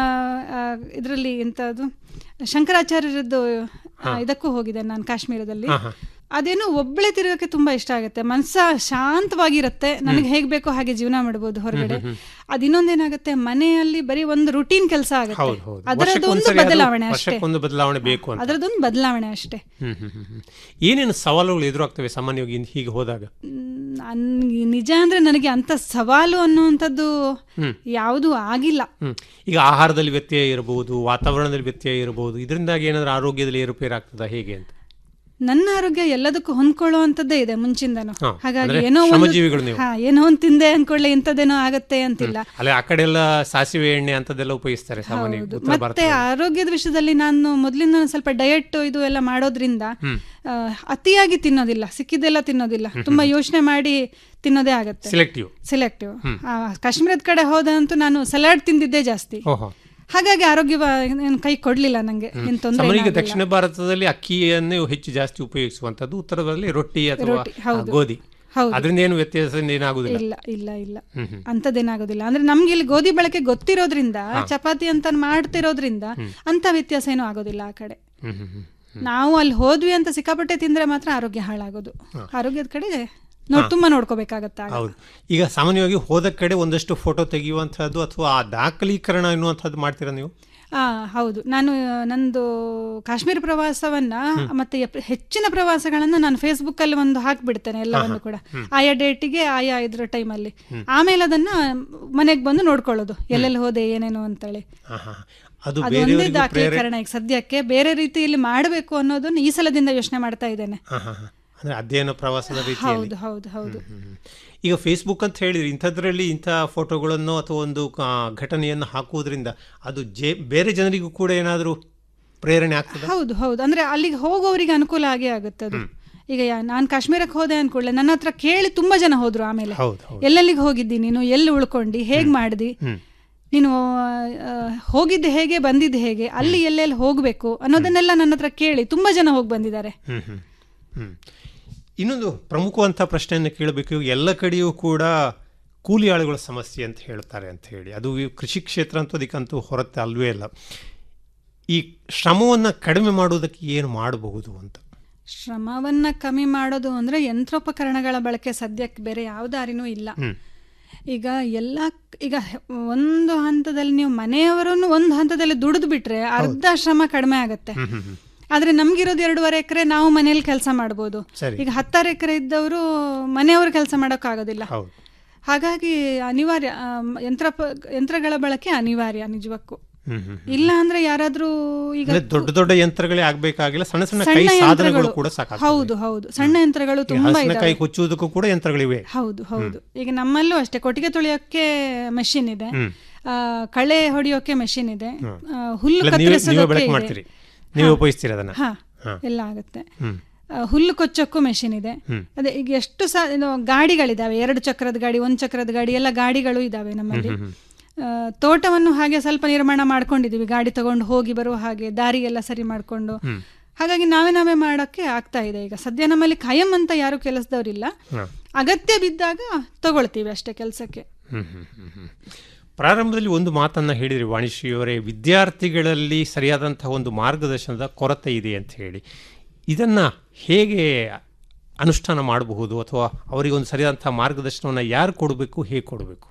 ಇದರಲ್ಲಿ ಎಂಥದ್ದು ಶಂಕರಾಚಾರ್ಯರದ್ದು ಆ, ಇದಕ್ಕೂ ಹೋಗಿದೆ ನಾನು ಕಾಶ್ಮೀರದಲ್ಲಿ ಹಾ, ಹಾ. ಅದೇನೋ ಒಬ್ಬಳೆ ತಿರುಗಕ್ಕೆ ತುಂಬಾ ಇಷ್ಟ ಆಗುತ್ತೆ ಮನ್ಸ ಶಾಂತವಾಗಿರುತ್ತೆ ನನಗೆ ಹೇಗ್ ಬೇಕೋ ಹಾಗೆ ಜೀವನ ಮಾಡ್ಬೋದು ಹೊರಗಡೆ ಹ್ಮ್, ಹ್ಮ್, ಅದ್ ಇನ್ನೊಂದೇನಾಗುತ್ತೆ ಮನೆಯಲ್ಲಿ ಬರೀ ಒಂದು ರುಟೀನ್ ಕೆಲಸ ಆಗುತ್ತೆ ಹೌದು ಹೌದು ಅದರದೊಂದು ವರ್ಷಕ್ಕೊಂದ್ಸರಿ ಅದು- ಬದಲಾವಣೆ ಅಷ್ಟೇ ವರ್ಷಕ್ಕೊಂದು ಬದಲಾವಣೆ ಬೇಕು ಅಂತ ಅದರದೊಂದು ಬದಲಾವಣೆ ಅಷ್ಟೇ ಹ್ಮ್ ಹ್ಮ್ ಹ್ಮ್ ಹ್ಮ್. ಏನೇನು ಸವಾಲುಗಳು ಎದುರಾಗ್ತವೆ ಸಾಮಾನ್ಯವಾಗಿ ಇನ್- ಹೀಗೆ ಹೋದಾಗ ನನ್ಗೆ ನಿಜ ಅಂದ್ರೆ ನನಗೆ ಅಂತ ಸವಾಲು ಅನ್ನುವಂಥದ್ದು ಹ್ಮ್. ಯಾವುದೂ ಆಗಿಲ್ಲ ಹ್ಮ್ ಈಗ ಆಹಾರದಲ್ಲಿ ವ್ಯತ್ಯಯ ಇರಬಹುದು ವಾತಾವರಣದಲ್ಲಿ ವ್ಯತ್ಯಯ ಇರಬಹುದು ಇದರಿಂದಾಗಿ ಏನಾದರೂ ಆರೋಗ್ಯದಲ್ಲಿ ಏರುಪೇರು ಆಗ್ತದಾ ಹೇಗೆ ಅಂತ ನನ್ನ ಆರೋಗ್ಯ ಎಲ್ಲದಕ್ಕೂ ಹೊಂದ್ಕೊಳ್ಳುವಂಥದ್ದೇ ಇದೆ ಮುಂಚಿಂದನೂ ಹಾ, ಹಾಗಾಗಿ ಅಂದ್ರೆ ಏನೋ ಒಂದು ಶ್ರಮಜೀವಿಗಳು ನೀವು. ಹಾ ಏನೋ ಒಂದು ತಿಂದೆ ಅನ್ಕೊಳ್ಳಿ ಇಂಥದ್ದೇನೋ ಆಗತ್ತೆ ಅಂತಿಲ್ಲ ಅಲ್ಲ ಆ ಕಡೆ ಎಲ್ಲ ಸಾಸಿವೆ ಎಣ್ಣೆ ಅಂತದೆಲ್ಲ ಉಪಯೋಗಿಸ್ತಾರೆ ಸಾಮಾನ್ಯ ಹೌದು. ಉತ್ತರ ಮತ್ತೆ ಭಾರತ ಆರೋಗ್ಯದ ವಿಷಯದಲ್ಲಿ ನಾನು ಮೊದಲಿಂದ ಸ್ವಲ್ಪ ಡಯಟ್ ಇದು ಎಲ್ಲ ಮಾಡೋದ್ರಿಂದ ಹ್ಮ್. ಆ, ಅತಿಯಾಗಿ ತಿನ್ನೋದಿಲ್ಲ ಸಿಕ್ಕಿದ್ದೆಲ್ಲ ತಿನ್ನೋದಿಲ್ಲ ತುಂಬಾ ಯೋಚನೆ ಮಾಡಿ ತಿನ್ನೋದೇ ಆಗತ್ತೆ Selective. ಸೆಲೆಕ್ಟಿವ್ ಹ್ಮ್. ಕಾಶ್ಮೀರದ ಕಡೆ ಹೋದಂತೂ ನಾನು ಸಲಾಡ್ ತಿಂದಿದ್ದೇ ಜಾಸ್ತಿ ಓಹೋ ಹಾಗಾಗಿ ಆರೋಗ್ಯ ಕೈ ಕೊಡ್ಲಿಲ್ಲ ನಂಗೆ ಏನ್ ತೊಂದ್ರೆ ಸಾಮಾನ್ಯ ಏನಾಗಿಲ್ಲ. ದಕ್ಷಿಣ ಭಾರತದಲ್ಲಿ ಅಕ್ಕಿಯನ್ನೇ ಹೆಚ್ಚು ಜಾಸ್ತಿ ಉಪಯೋಗಿಸುವಂತದ್ದು ಉತ್ತರದಲ್ಲಿ ರೊಟ್ಟಿ ಅಥವಾ ರೊಟ್ಟಿ, ಹೌದು. ಆ, ಗೋಧಿ ಹೌದು. ಅದರಿಂದ ಏನು ವ್ಯತ್ಯಾಸ ಏನಾಗುದಿಲ್ಲ ಇಲ್ಲ ಇಲ್ಲ ಇಲ್ಲ ಹ್ಮ್ ಹ್ಮ್. ಅಂಥದ್ದೇನಾಗೋದಿಲ್ಲ ಅಂದ್ರೆ ನಮ್ಗೆ ಇಲ್ಲಿ ಗೋಧಿ ಬಳಕೆ ಗೊತ್ತಿರೋದ್ರಿಂದ ಹಾ. ಚಪಾತಿ ಅಂತ ಮಾಡ್ತಿರೋದ್ರಿಂದ ಹ್ಮ್. ಅಂತ ವ್ಯತ್ಯಾಸ ಏನೂ ಆಗೋದಿಲ್ಲ ಆ ಕಡೆ ಹ್ಮ್ ಹ್ಮ್ ಹ್ಮ್. ನಾವು ಅಲ್ಲಿ ಹೋದ್ವಿ ಅಂತ ಸಿಕ್ಕಾಪಟ್ಟೆ ತಿಂದ್ರೆ ಮಾತ್ರ ಆರೋಗ್ಯ ಹಾಳಾಗೋದು ಹಾ. ಆರೋಗ್ಯದ ಕಡೆ ನೋಡ್ ಹಾ. ತುಂಬಾ ನೋಡ್ಕೋಬೇಕಾಗತ್ತ ಹೌದು ಈಗ ಸಾಮಾನ್ಯವಾಗಿ ಹೋದ ಕಡೆ ಒಂದಷ್ಟು ಫೋಟೋ ತೆಗೆಯುವಂತಹದ್ದು ಅಥವಾ ಆ ದಾಖಲೀಕರಣ ಎನ್ನುವಂಥದ್ದು ಮಾಡ್ತೀರಾ ನೀವು ಆ ಹೌದು ನಾನು ಆ, ನಂದು ಕಾಶ್ಮೀರ ಪ್ರವಾಸವನ್ನ ಮತ್ತೆ ಎಪ್- ಹೆಚ್ಚಿನ ಪ್ರವಾಸಗಳನ್ನ ನಾನು ಫೇಸ್ಬುಕ್ ಅಲ್ಲಿ ಒಂದು ಹಾಕ್ಬಿಡ್ತೇನೆ ಎಲ್ಲವನ್ನು ಕೂಡ ಆಯಾ ಡೇಟಿಗೆ ಆಯಾ ಇದ್ರ ಟೈಮಲ್ಲಿ ಆಮೇಲೆ ಅದನ್ನ ಮನೆಗೆ ಬಂದು ನೋಡ್ಕೊಳ್ಳೋದು ಎಲ್ಲೆಲ್ಲಿ ಹೋದೆ ಏನೇನು ಅಂತೇಳಿ ಹಾ, ಹಾ. ಅದು ಅದೊಂದೇ ಬೇರೆಯವರಿಗೂ ಪ್ರೇರಣೆ ದಾಖಲೀಕರಣ ಈಗ ಸದ್ಯಕ್ಕೆ ಬೇರೆ ರೀತಿಯಲ್ಲಿ ಮಾಡಬೇಕು ಅನ್ನೋದನ್ನ ಈ ಸಲದಿಂದ ಯೋಚನೆ ಮಾಡ್ತಾ ಇದ್ದೇನೆ ಹಾ, ಹಾ, ಹಾ. ಅಂದ್ರೆ ಅಧ್ಯಯನ ಪ್ರವಾಸದ ರೀತಿಯಲ್ಲಿ ಹೌದು ಹೌದು ಹೌದು ಈಗ ಫೇಸ್ಬುಕ್ ಅಂತ ಹೇಳಿದ್ರೆ ಇಂಥದ್ರಲ್ಲಿ ಇಂಥ ಫೋಟೋಗಳನ್ನು ಅಥವಾ ಒಂದು ಆ, ಘಟನೆಯನ್ನು ಹಾಕುವುದರಿಂದ ಅದು ಜೇ ಬೇರೆ ಜನರಿಗೂ ಕೂಡ ಏನಾದರೂ ಪ್ರೇರಣೆ ಆಗ್ತದೆ ಹೌದು ಹೌದು ಅಂದ್ರೆ ಅಲ್ಲಿಗೆ ಹೋಗೋರಿಗೆ ಅನುಕೂಲ ಆಗೇ ಆಗುತ್ತೆ ಅದು ಈಗ ನಾನು ಕಾಶ್ಮೀರಕ್ಕೆ ಹೋದೆ ಅನ್ಕೊಳ್ಳೆ ನನ್ನ ಹತ್ರ ಕೇಳಿ ತುಂಬಾ ಜನ ಹೋದ್ರು ಆಮೇಲೆ ಹೌದು ಹೌದು ಎಲ್ಲೆಲ್ಲಿಗೆ ಹೋಗಿದ್ದಿ ನೀನು ಎಲ್ಲಿ ಉಳ್ಕೊಂಡಿ ಹೇಗ್ ಮಾಡ್ದಿ ಹ್ಮ್. ನೀನು ಆ, ಹೋಗಿದ್ದೆ ಹೇಗೆ ಬಂದಿದ್ದೆ ಹೇಗೆ ಅಲ್ಲಿ ಎಲ್ಲೆಲ್ಲಿ ಹೋಗ್ಬೇಕು ಅನ್ನೋದನ್ನೆಲ್ಲ ನನ್ನ ಹತ್ರ ಕೇಳಿ ತುಂಬಾ ಜನ ಹೋಗಿ ಬಂದಿದ್ದಾರೆ ಹ್ಮ್ ಹ್ಮ್ ಹ್ಮ್ ಇನ್ನೊಂದು ಪ್ರಮುಖವಂತ ಪ್ರಶ್ನೆಯನ್ನು ಕೇಳಬೇಕು ಎಲ್ಲ ಕಡೆಯೂ ಕೂಡ ಕೂಲಿ ಆಳುಗಳ ಸಮಸ್ಯೆ ಅಂತ ಹೇಳ್ತಾರೆ ಅಂತ ಹೇಳಿ ಅದು ಈ ಕೃಷಿ ಕ್ಷೇತ್ರ ಅಂತ ಅದಕ್ಕಂತೂ ಹೊರತೆ ಅಲ್ವೇ ಇಲ್ಲ ಈ ಶ್ರಮವನ್ನು ಕಡಿಮೆ ಮಾಡುವುದಕ್ಕೆ ಏನು ಮಾಡಬಹುದು ಅಂತ ಶ್ರಮವನ್ನ ಕಮ್ಮಿ ಮಾಡೋದು ಅಂದ್ರೆ ಯಂತ್ರೋಪಕರಣಗಳ ಬಳಕೆ ಸದ್ಯಕ್ಕೆ ಬೇರೆ ಯಾವ ದಾರಿನೂ ಇಲ್ಲ ಹ್ಮ್. ಈಗ ಎಲ್ಲ ಈಗ ಒಂದು ಹಂತದಲ್ಲಿ ನೀವು ಮನೆಯವರನ್ನು ಒಂದು ಹಂತದಲ್ಲಿ ದುಡಿದು ಬಿಟ್ರೆ ಅರ್ಧ ಶ್ರಮ ಕಡಿಮೆ ಆಗತ್ತೆ ಹ್ಮ್ ಹ್ಮ್ ಹ್ಮ್. ಆದ್ರೆ ನಮ್ಗಿರೋದು ಎರಡೂವರೆ ಎಕರೆ ನಾವು ಮನೇಲಿ ಕೆಲಸ ಮಾಡ್ಬೋದು ಸರಿ. ಈಗ ಹತ್ತಾರು ಎಕರೆ ಇದ್ದವರು ಮನೆಯವರು ಕೆಲಸ ಮಾಡೋಕ್ಕಾಗೋದಿಲ್ಲ ಹೌದು ಹಾಗಾಗಿ ಅನಿವಾರ್ಯ ಆ, ಯಂತ್ರ ಯಂತ್ರಗಳ ಬಳಕೆ ಅನಿವಾರ್ಯ ನಿಜಕ್ಕೂ ಹ್ಮ್ ಹ್ಮ್ ಇಲ್ಲ ಅಂದ್ರೆ ಯಾರಾದ್ರೂ ಈಗ ಅಂದ್ರೆ ದೊಡ್ಡ ದೊಡ್ಡ ಯಂತ್ರಗಳೇ ಆಗ್ಬೇಕಾಗಿಲ್ಲ ಸಣ್ಣ ಸಣ್ಣ ಕೈ ಸಣ್ಣ ಸಾಧನಗಳು ಯಂತ್ರಗಳು ಕೂಡ ಸಾಕಾಗ್ತದೆ ಹೌದು ಹೌದು ಸಣ್ಣ ಯಂತ್ರಗಳು ಈ ತುಂಬಾ ಹಲಸಿನಕಾಯಿ ಇದಾವೆ ಕೊಚ್ಚುವುದಕ್ಕೂ ಕೂಡ ಯಂತ್ರಗಳಿವೆ ಹೌದು ಹೌದು ಈಗ ನಮ್ಮಲ್ಲೂ ಅಷ್ಟೇ ಕೊಟ್ಟಿಗೆ ತೊಳೆಯೋಕೆ ಮೆಷಿನ್ ಇದೆ ಹ್ಮ್. ಆ, ಕಳೆ ಹೊಡೆಯೋಕೆ ಮೆಷಿನ್ ಇದೆ ಹ್ಮ್. ಆ, ಹುಲ್ಲು ಇಲ್ಲ, ನೀವೇ- ನೀವೇ ಕತ್ತರಿಸೋದಕ್ಕೆ ಬಳಕೆ ಇದೆ. ಮಾಡ್ತೀರಿ ನೀವೇ ಹಾ. ಉಪಯೋಗಿಸ್ತೀರಿ ಅದನ್ನ ಹಾ ಹಾ. ಎಲ್ಲ ಆಗುತ್ತೆ ಹ್ಮ್ ಆ, ಹುಲ್ಲು ಕೊಚ್ಚೋಕ್ಕೂ ಮೆಷಿನ್ ಇದೆ ಹ್ಮ್. ಅದೇ ಈಗ ಎಷ್ಟು ಸಹ ಇದು ಗಾಡಿಗಳಿದಾವೆ ಎರಡು ಚಕ್ರದ ಗಾಡಿ ಒಂದು ಚಕ್ರದ ಗಾಡಿ ಎಲ್ಲ ಗಾಡಿಗಳು ಇದಾವೆ ನಮ್ಮಲ್ಲಿ ಹ್ಮ್, ಹ್ಮ್, ಆ, ತೋಟವನ್ನು ಹಾಗೆ ಸ್ವಲ್ಪ ನಿರ್ಮಾಣ ಮಾಡ್ಕೊಂಡಿದೀವಿ ಗಾಡಿ ತಗೊಂಡು ಹೋಗಿ ಬರುವ ಹಾಗೆ ದಾರಿ ಎಲ್ಲ ಸರಿ ಮಾಡ್ಕೊಂಡು ಹ್ಮ್. ಹಾಗಾಗಿ ನಾವೇ ನಾವೇ ಮಾಡೋಕ್ಕೆ ಆಗ್ತಾ ಇದೆ ಈಗ ಸದ್ಯ ನಮ್ಮಲ್ಲಿ ಖಾಯಂ ಅಂತ ಯಾರು ಕೆಲಸದವರಿಲ್ಲ ಹಾ. ಅಗತ್ಯ ಬಿದ್ದಾಗ ತಗೊಳ್ತೀವಿ ಅಷ್ಟೇ ಕೆಲಸಕ್ಕೆ ಹ್ಮ್, ಹ್ಮ್, ಹ್ಮ್, ಹ್ಮ್. ಪ್ರಾರಂಭದಲ್ಲಿ ಒಂದು ಮಾತನ್ನ ಹೇಳಿದ್ರಿ ವಾಣಿಶ್ರೀಯವರೇ ವಿದ್ಯಾರ್ಥಿಗಳಲ್ಲಿ ಸರಿಯಾದಂತಹ ಒಂದು ಮಾರ್ಗದರ್ಶನದ ಕೊರತೆ ಇದೆ ಅಂತ ಹೇಳಿ ಇದನ್ನ ಹೇಗೆ ಅನುಷ್ಠಾನ ಮಾಡಬಹುದು ಅಥವಾ ಅವರಿಗೆ ಒಂದು ಸರಿಯಾದಂತಹ ಮಾರ್ಗದರ್ಶನವನ್ನು ಯಾರು ಕೊಡಬೇಕು ಹೇಗೆ ಕೊಡಬೇಕು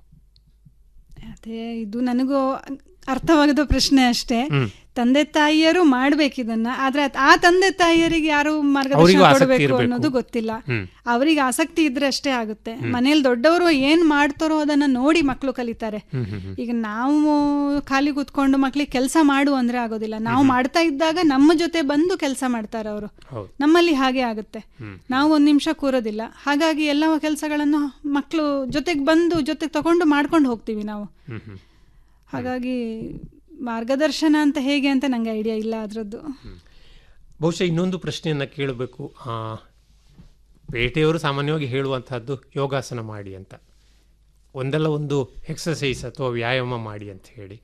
ಅದೇ ಇದು ನನಗೂ ಅರ್ಥವಾಗದ ಪ್ರಶ್ನೆ ಅಷ್ಟೇ ಹ್ಮ್. ತಂದೆ ತಾಯಿಯರು ಮಾಡ್ಬೇಕಿದನ್ನ ಆದ್ರೆ ಅದ್- ಆ ತಂದೆ ತಾಯಿಯರಿಗೆ ಯಾರು ಅವರಿಗೂ ಮಾರ್ಗದರ್ಶನ ಆಸಕ್ತಿ ಕೊಡಬೇಕು ಇರ್ಬೇಕು. ಅನ್ನೋದು ಗೊತ್ತಿಲ್ಲ ಹ್ಮ್. ಅವರಿಗೆ ಆಸಕ್ತಿ ಇದ್ರೆ ಅಷ್ಟೇ ಆಗುತ್ತೆ ಹ್ಮ್. ಮನೇಲಿ ದೊಡ್ಡವರು ಏನ್ ಮಾಡ್ತಾರೋ ಅದನ್ನ ನೋಡಿ ಮಕ್ಕಳು ಕಲಿತಾರೆ ಹ್ಮ್, ಹ್ಮ್, ಹ್ಮ್. ಈಗ ನಾವು ಖಾಲಿ ಕೂತ್ಕೊಂಡು ಮಕ್ಳಿಗೆ ಕೆಲಸ ಮಾಡು ಅಂದ್ರೆ ಆಗೋದಿಲ್ಲ ನಾವು ಮಾಡ್ತಾ ಇದ್ದಾಗ ನಮ್ಮ ಜೊತೆ ಬಂದು ಕೆಲಸ ಮಾಡ್ತಾರೆ ಅವರು ಹೌದು. ನಮ್ಮಲ್ಲಿ ಹಾಗೆ ಆಗುತ್ತೆ ಹ್ಮ್. ನಾವು ಒಂದ್ ನಿಮಿಷ ಕೂರೋದಿಲ್ಲ ಹಾಗಾಗಿ ಎಲ್ಲ ಕೆಲಸಗಳನ್ನು ಮಕ್ಕಳು ಜೊತೆಗೆ ಬಂದು ಜೊತೆಗೆ ತಗೊಂಡು ಮಾಡ್ಕೊಂಡು ಹೋಗ್ತೀವಿ ನಾವು ಹ್ಮ್, ಹ್ಮ್. ಹಾಗಾಗಿ ಮಾರ್ಗದರ್ಶನ ಅಂತ ಹೇಗೆ ಅಂತ ನಂಗೆ ಐಡಿಯಾ ಇಲ್ಲ ಅದರದ್ದು ಬಹುಶಃ ಇನ್ನೊಂದು ಪ್ರಶ್ನೆಯನ್ನು ಕೇಳಬೇಕು ಆ, ಪೇಟೆಯವರು ಸಾಮಾನ್ಯವಾಗಿ ಹೇಳುವಂತಹದ್ದು ಯೋಗಾಸನ ಮಾಡಿ ಅಂತ ಒಂದಲ್ಲ ಒಂದು ಎಕ್ಸಸೈಸ್ ಅಥವಾ ವ್ಯಾಯಾಮ ಮಾಡಿ ಅಂತ ಹೇಳಿ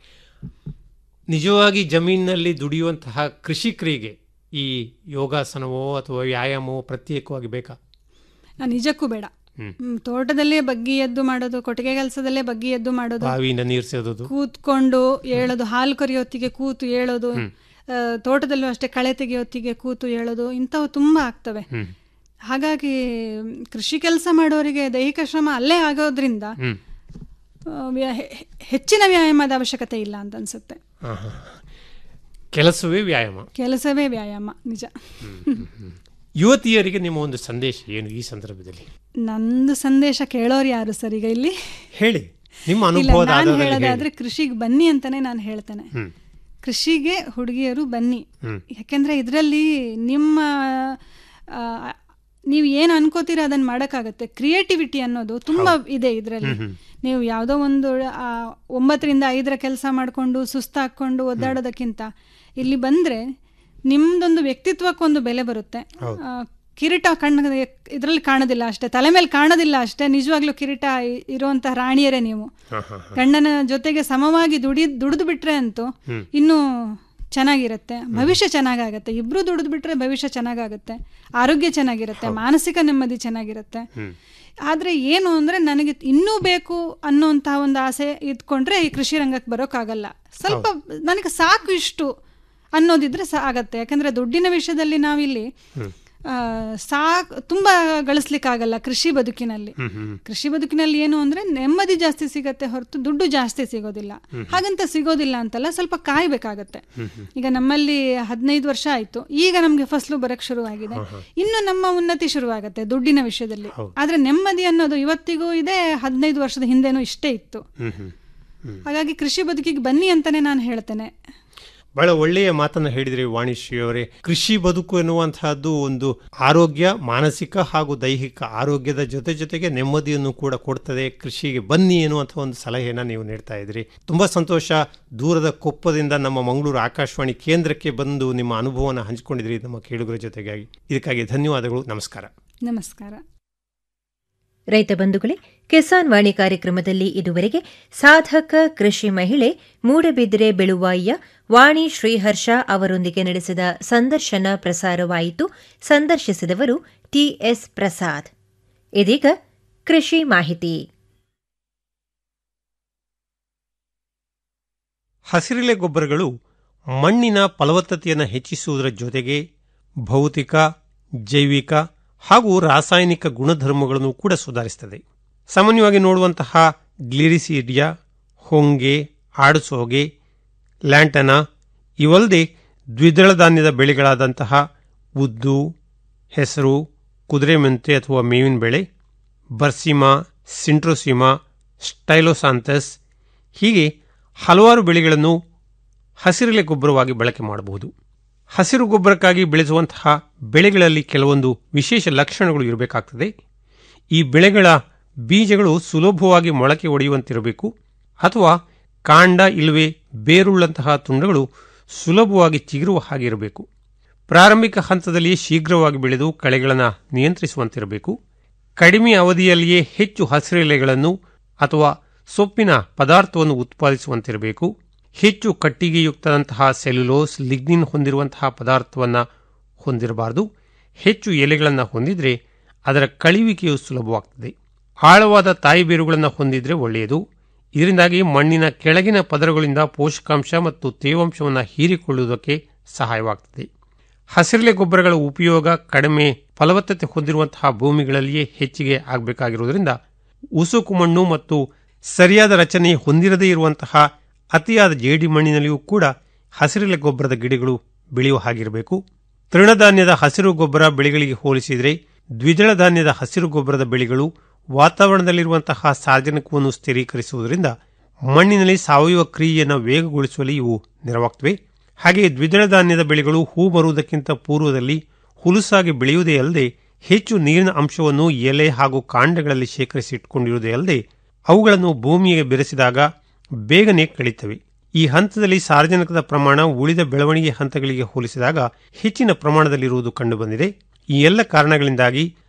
ನಿಜವಾಗಿ ಜಮೀನಿನಲ್ಲಿ ದುಡಿಯುವಂತಹ ಕೃಷಿಕರಿಗೆ ಈ ಯೋಗಾಸನವೋ ಅಥವಾ ವ್ಯಾಯಾಮವೋ ಪ್ರತ್ಯೇಕವಾಗಿ ಬೇಕಾ ಆ, ನಿಜಕ್ಕೂ ಬೇಡ ಹ್ಮ್. ಹ್ಮ್, ತೋಟದಲ್ಲೇ ಬಗ್ಗಿ ಎದ್ದು ಮಾಡೋದು ಕೊಟ್ಟಿಗೆ ಕೆಲಸದಲ್ಲೇ ಬಗ್ಗಿ ಎದ್ದು ಮಾಡೋದು ಬಾವಿಯಿಂದ ನೀರು ಸೇದೋದು ಕೂತ್ಕೊಂಡು ಏಳೋದು ಹಾಲು ಕರಿಯೋ ಹೊತ್ತಿಗೆ ಕೂತು ಏಳೋದು ಹ್ಮ್. ಆ, ತೋಟದಲ್ಲೂ ಅಷ್ಟೇ ಕಳೆ ತೆಗೆಯೋ ಹೊತ್ತಿಗೆ ಕೂತು ಏಳೋದು ಇಂಥವು ತುಂಬಾ ಆಗ್ತವೆ ಹ್ಮ್. ಹಾಗಾಗಿ ಮ್, ಕೃಷಿ ಕೆಲಸ ಮಾಡೋರಿಗೆ ದೈಹಿಕ ಶ್ರಮ ಅಲ್ಲೇ ಆಗೋದ್ರಿಂದ ಹ್ಮ್. ಆ, ವ್ಯ- ಹೆ- ಹೆಚ್ಚಿನ ವ್ಯಾಯಾಮದ ಅವಶ್ಯಕತೆ ಇಲ್ಲ ಅಂತ ಅನ್ಸುತ್ತೆ ಹಾ, ಹಾ. ಕೆಲಸವೇ ವ್ಯಾಯಾಮ ಕೆಲಸವೇ ವ್ಯಾಯಾಮ ನಿಜ ಯುವತಿಯರಿಗೆ ನಿಮ್ಮ ಒಂದು ಸಂದೇಶ ಏನು ಈ ಸಂದರ್ಭದಲ್ಲಿ ನಂದು ಸಂದೇಶ ಕೇಳೋರು ಯಾರು ಸರ್ ಈಗ ಇಲ್ಲಿ ಹೇಳಿ ನಿಮ್ಮ ಇಲ್ಲ ಅನುಭವದ ನಾನು ಆಧಾರದಲ್ಲಿ ಹೇಳೋದಾದ್ರೆ ಹೇಳಿ. ಕೃಷಿಗೆ ಬನ್ನಿ ಅಂತಾನೆ ನಾನು ಹೇಳ್ತೇನೆ ಹ್ಮ್. ಕೃಷಿಗೆ ಹುಡುಗಿಯರು ಬನ್ನಿ ಹ್ಮ್. ಯಾಕೆಂದ್ರೆ ಇದರಲ್ಲಿ ನಿಮ್ಮ ಆ, ನೀವು ಏನು ಅನ್ಕೋತೀರ ಅದನ್ನ ಮಾಡೋಕ್ಕಾಗತ್ತೆ ಕ್ರಿಯೇಟಿವಿಟಿ ಅನ್ನೋದು ತುಂಬಾ ಇದೆ ಇದರಲ್ಲಿ ಹ್ಮ್, ಹ್ಮ್. ನೀವು ಯಾವುದೋ ಒಂದು ಆ, ಒಂಬತ್ತರಿಂದ ಐದರ ಕೆಲಸ ಮಾಡಿಕೊಂಡು ಸುಸ್ತಾಕೊಂಡು ಒದ್ದಾಡೋದಕ್ಕಿಂತ ಇಲ್ಲಿ ಬಂದ್ರೆ ನಿಮ್ದೊಂದು ವ್ಯಕ್ತಿತ್ವಕ್ಕೊಂದು ಬೆಲೆ ಬರುತ್ತೆ ಹೌದು. ಆ, ಕಿರೀಟ ಕಣ್ಣ ಇದರಲ್ಲಿ ಕಾಣೋದಿಲ್ಲ ಅಷ್ಟೇ ತಲೆ ಮೇಲೆ ಕಾಣೋದಿಲ್ಲ ಅಷ್ಟೇ ನಿಜವಾಗ್ಲೂ ಕಿರೀಟ ಇ- ಇರುವಂತಹ ರಾಣಿಯರೇ ನೀವು ಹಾ, ಹಾ, ಹಾ. ಗಂಡನ ಜೊತೆಗೆ ಸಮವಾಗಿ ದುಡಿ ದುಡಿದು ಬಿಟ್ರೆ ಅಂತೂ ಹ್ಮ್. ಇನ್ನೂ ಚೆನ್ನಾಗಿರುತ್ತೆ ಭವಿಷ್ಯ ಚೆನ್ನಾಗಾಗತ್ತೆ ಇಬ್ರು ದುಡಿದು ಬಿಟ್ರೆ ಭವಿಷ್ಯ ಚೆನ್ನಾಗಾಗತ್ತೆ ಆರೋಗ್ಯ ಚೆನ್ನಾಗಿರುತ್ತೆ ಮಾನಸಿಕ ನೆಮ್ಮದಿ ಚೆನ್ನಾಗಿರುತ್ತೆ ಹ್ಮ್. ಆದ್ರೆ ಏನು ಅಂದ್ರೆ ನನಗೆ ಇನ್ನೂ ಬೇಕು ಅನ್ನೋಂತಹ ಒಂದು ಆಸೆ ಇದ್ಕೊಂಡ್ರೆ ಈ ಕೃಷಿ ರಂಗಕ್ಕೆ ಬರೋಕ್ಕಾಗಲ್ಲ ಸ್ವಲ್ಪ ನನಗೆ ಸಾಕು ಇಷ್ಟು ಅನ್ನೋದಿದ್ರೆ ಸಾ ಆಗತ್ತೆ ಯಾಕಂದ್ರೆ ದುಡ್ಡಿನ ವಿಷಯದಲ್ಲಿ ನಾವಿಲ್ಲಿ ಹ್ಮ್. ಆ, ಸಾಕ್ ತುಂಬಾ ಗಳಿಸ್ಲಿಕ್ಕಾಗಲ್ಲ ಕೃಷಿ ಬದುಕಿನಲ್ಲಿ ಹ್ಮ್, ಹ್ಮ್. ಕೃಷಿ ಬದುಕಿನಲ್ಲಿ ಏನು ಅಂದ್ರೆ ನೆಮ್ಮದಿ ಜಾಸ್ತಿ ಸಿಗತ್ತೆ ಹೊರತು ದುಡ್ಡು ಜಾಸ್ತಿ ಸಿಗೋದಿಲ್ಲ ಹ್ಮ್. ಹಾಗಂತ ಸಿಗೋದಿಲ್ಲ ಅಂತಲ್ಲ ಸ್ವಲ್ಪ ಕಾಯ್ಬೇಕಾಗತ್ತೆ ಹ್ಮ್, ಹ್ಮ್. ಈಗ ನಮ್ಮಲ್ಲಿ ಹದಿನೈದು ವರ್ಷ ಆಯ್ತು ಈಗ ನಮ್ಗೆ ಫಸಲು ಬರಕ್ ಶುರುವಾಗಿದೆ ಹಾ, ಹಾ. ಇನ್ನು ನಮ್ಮ ಉನ್ನತಿ ಶುರುವಾಗತ್ತೆ ದುಡ್ಡಿನ ವಿಷಯದಲ್ಲಿ ಹೌದು. ಆದ್ರೆ ನೆಮ್ಮದಿ ಅನ್ನೋದು ಇವತ್ತಿಗೂ ಇದೆ ಹದಿನೈದು ವರ್ಷದ ಹಿಂದೆನೂ ಇಷ್ಟೇ ಇತ್ತು ಹ್ಮ್, ಹ್ಮ್. ಹ್ಮ್. ಹಾಗಾಗಿ ಕೃಷಿ ಬದುಕಿಗೆ ಬನ್ನಿ ಅಂತಾನೆ ನಾನು ಹೇಳ್ತೇನೆ ಬಹಳ ಒಳ್ಳೆಯ ಮಾತನ್ನು ಹೇಳಿದ್ರಿ ವಾಣಿಶ್ರೀ ಅವರೇ ಕೃಷಿ ಬದುಕು ಎನ್ನುವಂತಹದ್ದು ಒಂದು ಆರೋಗ್ಯ ಮಾನಸಿಕ ಹಾಗೂ ದೈಹಿಕ ಆರೋಗ್ಯದ ಜೊತೆ ಜೊತೆಗೆ ನೆಮ್ಮದಿಯನ್ನು ಕೂಡ ಕೊಡ್ತದೆ ಕೃಷಿಗೆ ಬನ್ನಿ ಎನ್ನುವಂಥ ಒಂದು ಸಲಹೆಯನ್ನು ನೀವು ನೀಡ್ತಾ ಇದ್ರಿ ತುಂಬಾ ಸಂತೋಷ ದೂರದ ಕೊಪ್ಪದಿಂದ ನಮ್ಮ ಮಂಗಳೂರು ಆಕಾಶವಾಣಿ ಕೇಂದ್ರಕ್ಕೆ ಬಂದು ನಿಮ್ಮ ಅನುಭವವನ್ನು ಹಂಚಿಕೊಂಡಿದ್ರಿ ನಮ್ಮ ಕೇಳುಗರ ಜೊತೆಗಾಗಿ ಇದಕ್ಕಾಗಿ ಧನ್ಯವಾದಗಳು ನಮಸ್ಕಾರ ನಮಸ್ಕಾರ ರೈತ ಬಂಧುಗಳೇ ಕಿಸಾನ್ ವಾಣಿ ಕಾರ್ಯಕ್ರಮದಲ್ಲಿ ಇದುವರೆಗೆ ಸಾಧಕ ಕೃಷಿ ಮಹಿಳೆ ಮೂಡಬಿದ್ರೆ ಬೆಳುವಾಯ್ಯ ವಾಣಿ ಶ್ರೀಹರ್ಷ ಅವರೊಂದಿಗೆ ನಡೆಸಿದ ಸಂದರ್ಶನ ಪ್ರಸಾರವಾಯಿತು ಸಂದರ್ಶಿಸಿದವರು ಟಿಎಸ್ ಪ್ರಸಾದ್ ಇದೀಗ ಕೃಷಿ ಮಾಹಿತಿ ಹಸಿರೆಲೆ ಗೊಬ್ಬರಗಳು ಮಣ್ಣಿನ ಫಲವತ್ತತೆಯನ್ನು ಹೆಚ್ಚಿಸುವುದರ ಜೊತೆಗೆ ಭೌತಿಕ ಜೈವಿಕ ಹಾಗೂ ರಾಸಾಯನಿಕ ಗುಣಧರ್ಮಗಳನ್ನು ಕೂಡ ಸುಧಾರಿಸುತ್ತದೆ ಸಾಮಾನ್ಯವಾಗಿ ನೋಡುವಂತಹ ಗ್ಲಿರಿಸೀಡಿಯಾ ಹೊಂಗೆ ಆಡುಸೋಗೆ ಲ್ಯಾಂಟನ ಇವಲ್ಲದೆ ದ್ವಿದಳ ಧಾನ್ಯದ ಬೆಳೆಗಳಾದಂತಹ ಉದ್ದು ಹೆಸರು ಕುದುರೆ ಮೆಂತೆ ಅಥವಾ ಮೇವಿನ ಬೆಳೆ ಬರ್ಸಿಮಾ ಸಿಂಟ್ರೋಸಿಮಾ ಸ್ಟೈಲೋಸಾಂಥಸ್ ಹೀಗೆ ಹಲವಾರು ಬೆಳೆಗಳನ್ನು ಹಸಿರೆಲೆ ಗೊಬ್ಬರವಾಗಿ ಬಳಕೆ ಮಾಡಬಹುದು ಹಸಿರು ಗೊಬ್ಬರಕ್ಕಾಗಿ ಬೆಳೆಸುವಂತಹ ಬೆಳೆಗಳಲ್ಲಿ ಕೆಲವೊಂದು ವಿಶೇಷ ಲಕ್ಷಣಗಳು ಇರಬೇಕಾಗ್ತದೆ ಈ ಬೆಳೆಗಳ ಬೀಜಗಳು ಸುಲಭವಾಗಿ ಮೊಳಕೆ ಒಡೆಯುವಂತಿರಬೇಕು ಅಥವಾ ಕಾಂಡ ಇಲ್ಲವೇ ಬೇರುಳ್ಳಂತಹ ತುಂಡಗಳು ಸುಲಭವಾಗಿ ಚಿಗುರುವ ಹಾಗೆ ಇರಬೇಕು ಪ್ರಾರಂಭಿಕ ಹಂತದಲ್ಲಿ ಶೀಘ್ರವಾಗಿ ಬೆಳೆದು ಕಳೆಗಳನ್ನು ನಿಯಂತ್ರಿಸುವಂತಿರಬೇಕು ಕಡಿಮೆ ಅವಧಿಯಲ್ಲಿಯೇ ಹೆಚ್ಚು ಹಸಿರೆಲೆಗಳನ್ನು ಅಥವಾ ಸೊಪ್ಪಿನ ಪದಾರ್ಥವನ್ನು ಉತ್ಪಾದಿಸುವಂತಿರಬೇಕು ಹೆಚ್ಚು ಕಟ್ಟಿಗೆಯುಕ್ತದಂತಹ ಸೆಲ್ಯುಲೋಸ್ ಲಿಗ್ನಿನ್ ಹೊಂದಿರುವಂತಹ ಪದಾರ್ಥವನ್ನು ಹೊಂದಿರಬಾರದು ಹೆಚ್ಚು ಎಲೆಗಳನ್ನು ಹೊಂದಿದ್ರೆ ಅದರ ಕಳಿವಿಕೆಯು ಸುಲಭವಾಗ್ತದೆ ಆಳವಾದ ತಾಯಿ ಬೇರುಗಳನ್ನು ಹೊಂದಿದ್ರೆ ಒಳ್ಳೆಯದು ಇದರಿಂದಾಗಿ ಮಣ್ಣಿನ ಕೆಳಗಿನ ಪದರಗಳಿಂದ ಪೋಷಕಾಂಶ ಮತ್ತು ತೇವಾಂಶವನ್ನು ಹೀರಿಕೊಳ್ಳುವುದಕ್ಕೆ ಸಹಾಯವಾಗ್ತದೆ ಹಸಿರೆಲೆ ಗೊಬ್ಬರಗಳ ಉಪಯೋಗ ಕಡಿಮೆ ಫಲವತ್ತತೆ ಹೊಂದಿರುವಂತಹ ಭೂಮಿಗಳಲ್ಲಿಯೇ ಹೆಚ್ಚಿಗೆ ಆಗಬೇಕಾಗಿರುವುದರಿಂದ ಉಸುಕು ಮಣ್ಣು ಮತ್ತು ಸರಿಯಾದ ರಚನೆ ಹೊಂದಿರದೇ ಇರುವಂತಹ ಅತಿಯಾದ ಜೇಡಿ ಮಣ್ಣಿನಲ್ಲಿಯೂ ಕೂಡ ಹಸಿರೆಲೆ ಗೊಬ್ಬರದ ಗಿಡಗಳು ಬೆಳೆಯುವ ಹಾಗಿರಬೇಕು ತೃಣಧಾನ್ಯದ ಹಸಿರು ಗೊಬ್ಬರ ಬೆಳೆಗಳಿಗೆ ಹೋಲಿಸಿದರೆ ದ್ವಿದಳ ಧಾನ್ಯದ ಹಸಿರು ಗೊಬ್ಬರದ ಬೆಳೆಗಳು ವಾತಾವರಣದಲ್ಲಿರುವಂತಹ ಸಾರ್ವಜನಿಕವನ್ನು ಸ್ಥಿರೀಕರಿಸುವುದರಿಂದ ಮಣ್ಣಿನಲ್ಲಿ ಸಾವಯವ ಕ್ರಿಯೆಯನ್ನು ವೇಗಗೊಳಿಸುವಲ್ಲಿ ಇವು ನೆರವಾಗ್ತವೆ ಹಾಗೆಯೇ ದ್ವಿದಳ ಧಾನ್ಯದ ಬೆಳೆಗಳು ಹೂ ಬರುವುದಕ್ಕಿಂತ ಪೂರ್ವದಲ್ಲಿ ಹುಲುಸಾಗಿ ಬೆಳೆಯುವುದೇ ಅಲ್ಲದೆ ಹೆಚ್ಚು ನೀರಿನ ಅಂಶವನ್ನು ಎಲೆ ಹಾಗೂ ಕಾಂಡಗಳಲ್ಲಿ ಶೇಖರಿಸಿಟ್ಟುಕೊಂಡಿರುವುದೇ ಅಲ್ಲದೆ ಅವುಗಳನ್ನು ಭೂಮಿಗೆ ಬೆರೆಸಿದಾಗ ಬೇಗನೆ ಕಳೀತವೆ ಈ ಹಂತದಲ್ಲಿ ಸಾರ್ವಜನಿಕದ ಪ್ರಮಾಣ ಉಳಿದ ಬೆಳವಣಿಗೆ ಹಂತಗಳಿಗೆ ಹೋಲಿಸಿದಾಗ ಹೆಚ್ಚಿನ ಪ್ರಮಾಣದಲ್ಲಿರುವುದು ಕಂಡುಬಂದಿದೆ ಈ ಎಲ್ಲ ಕಾರಣಗಳಿಂದಾಗಿ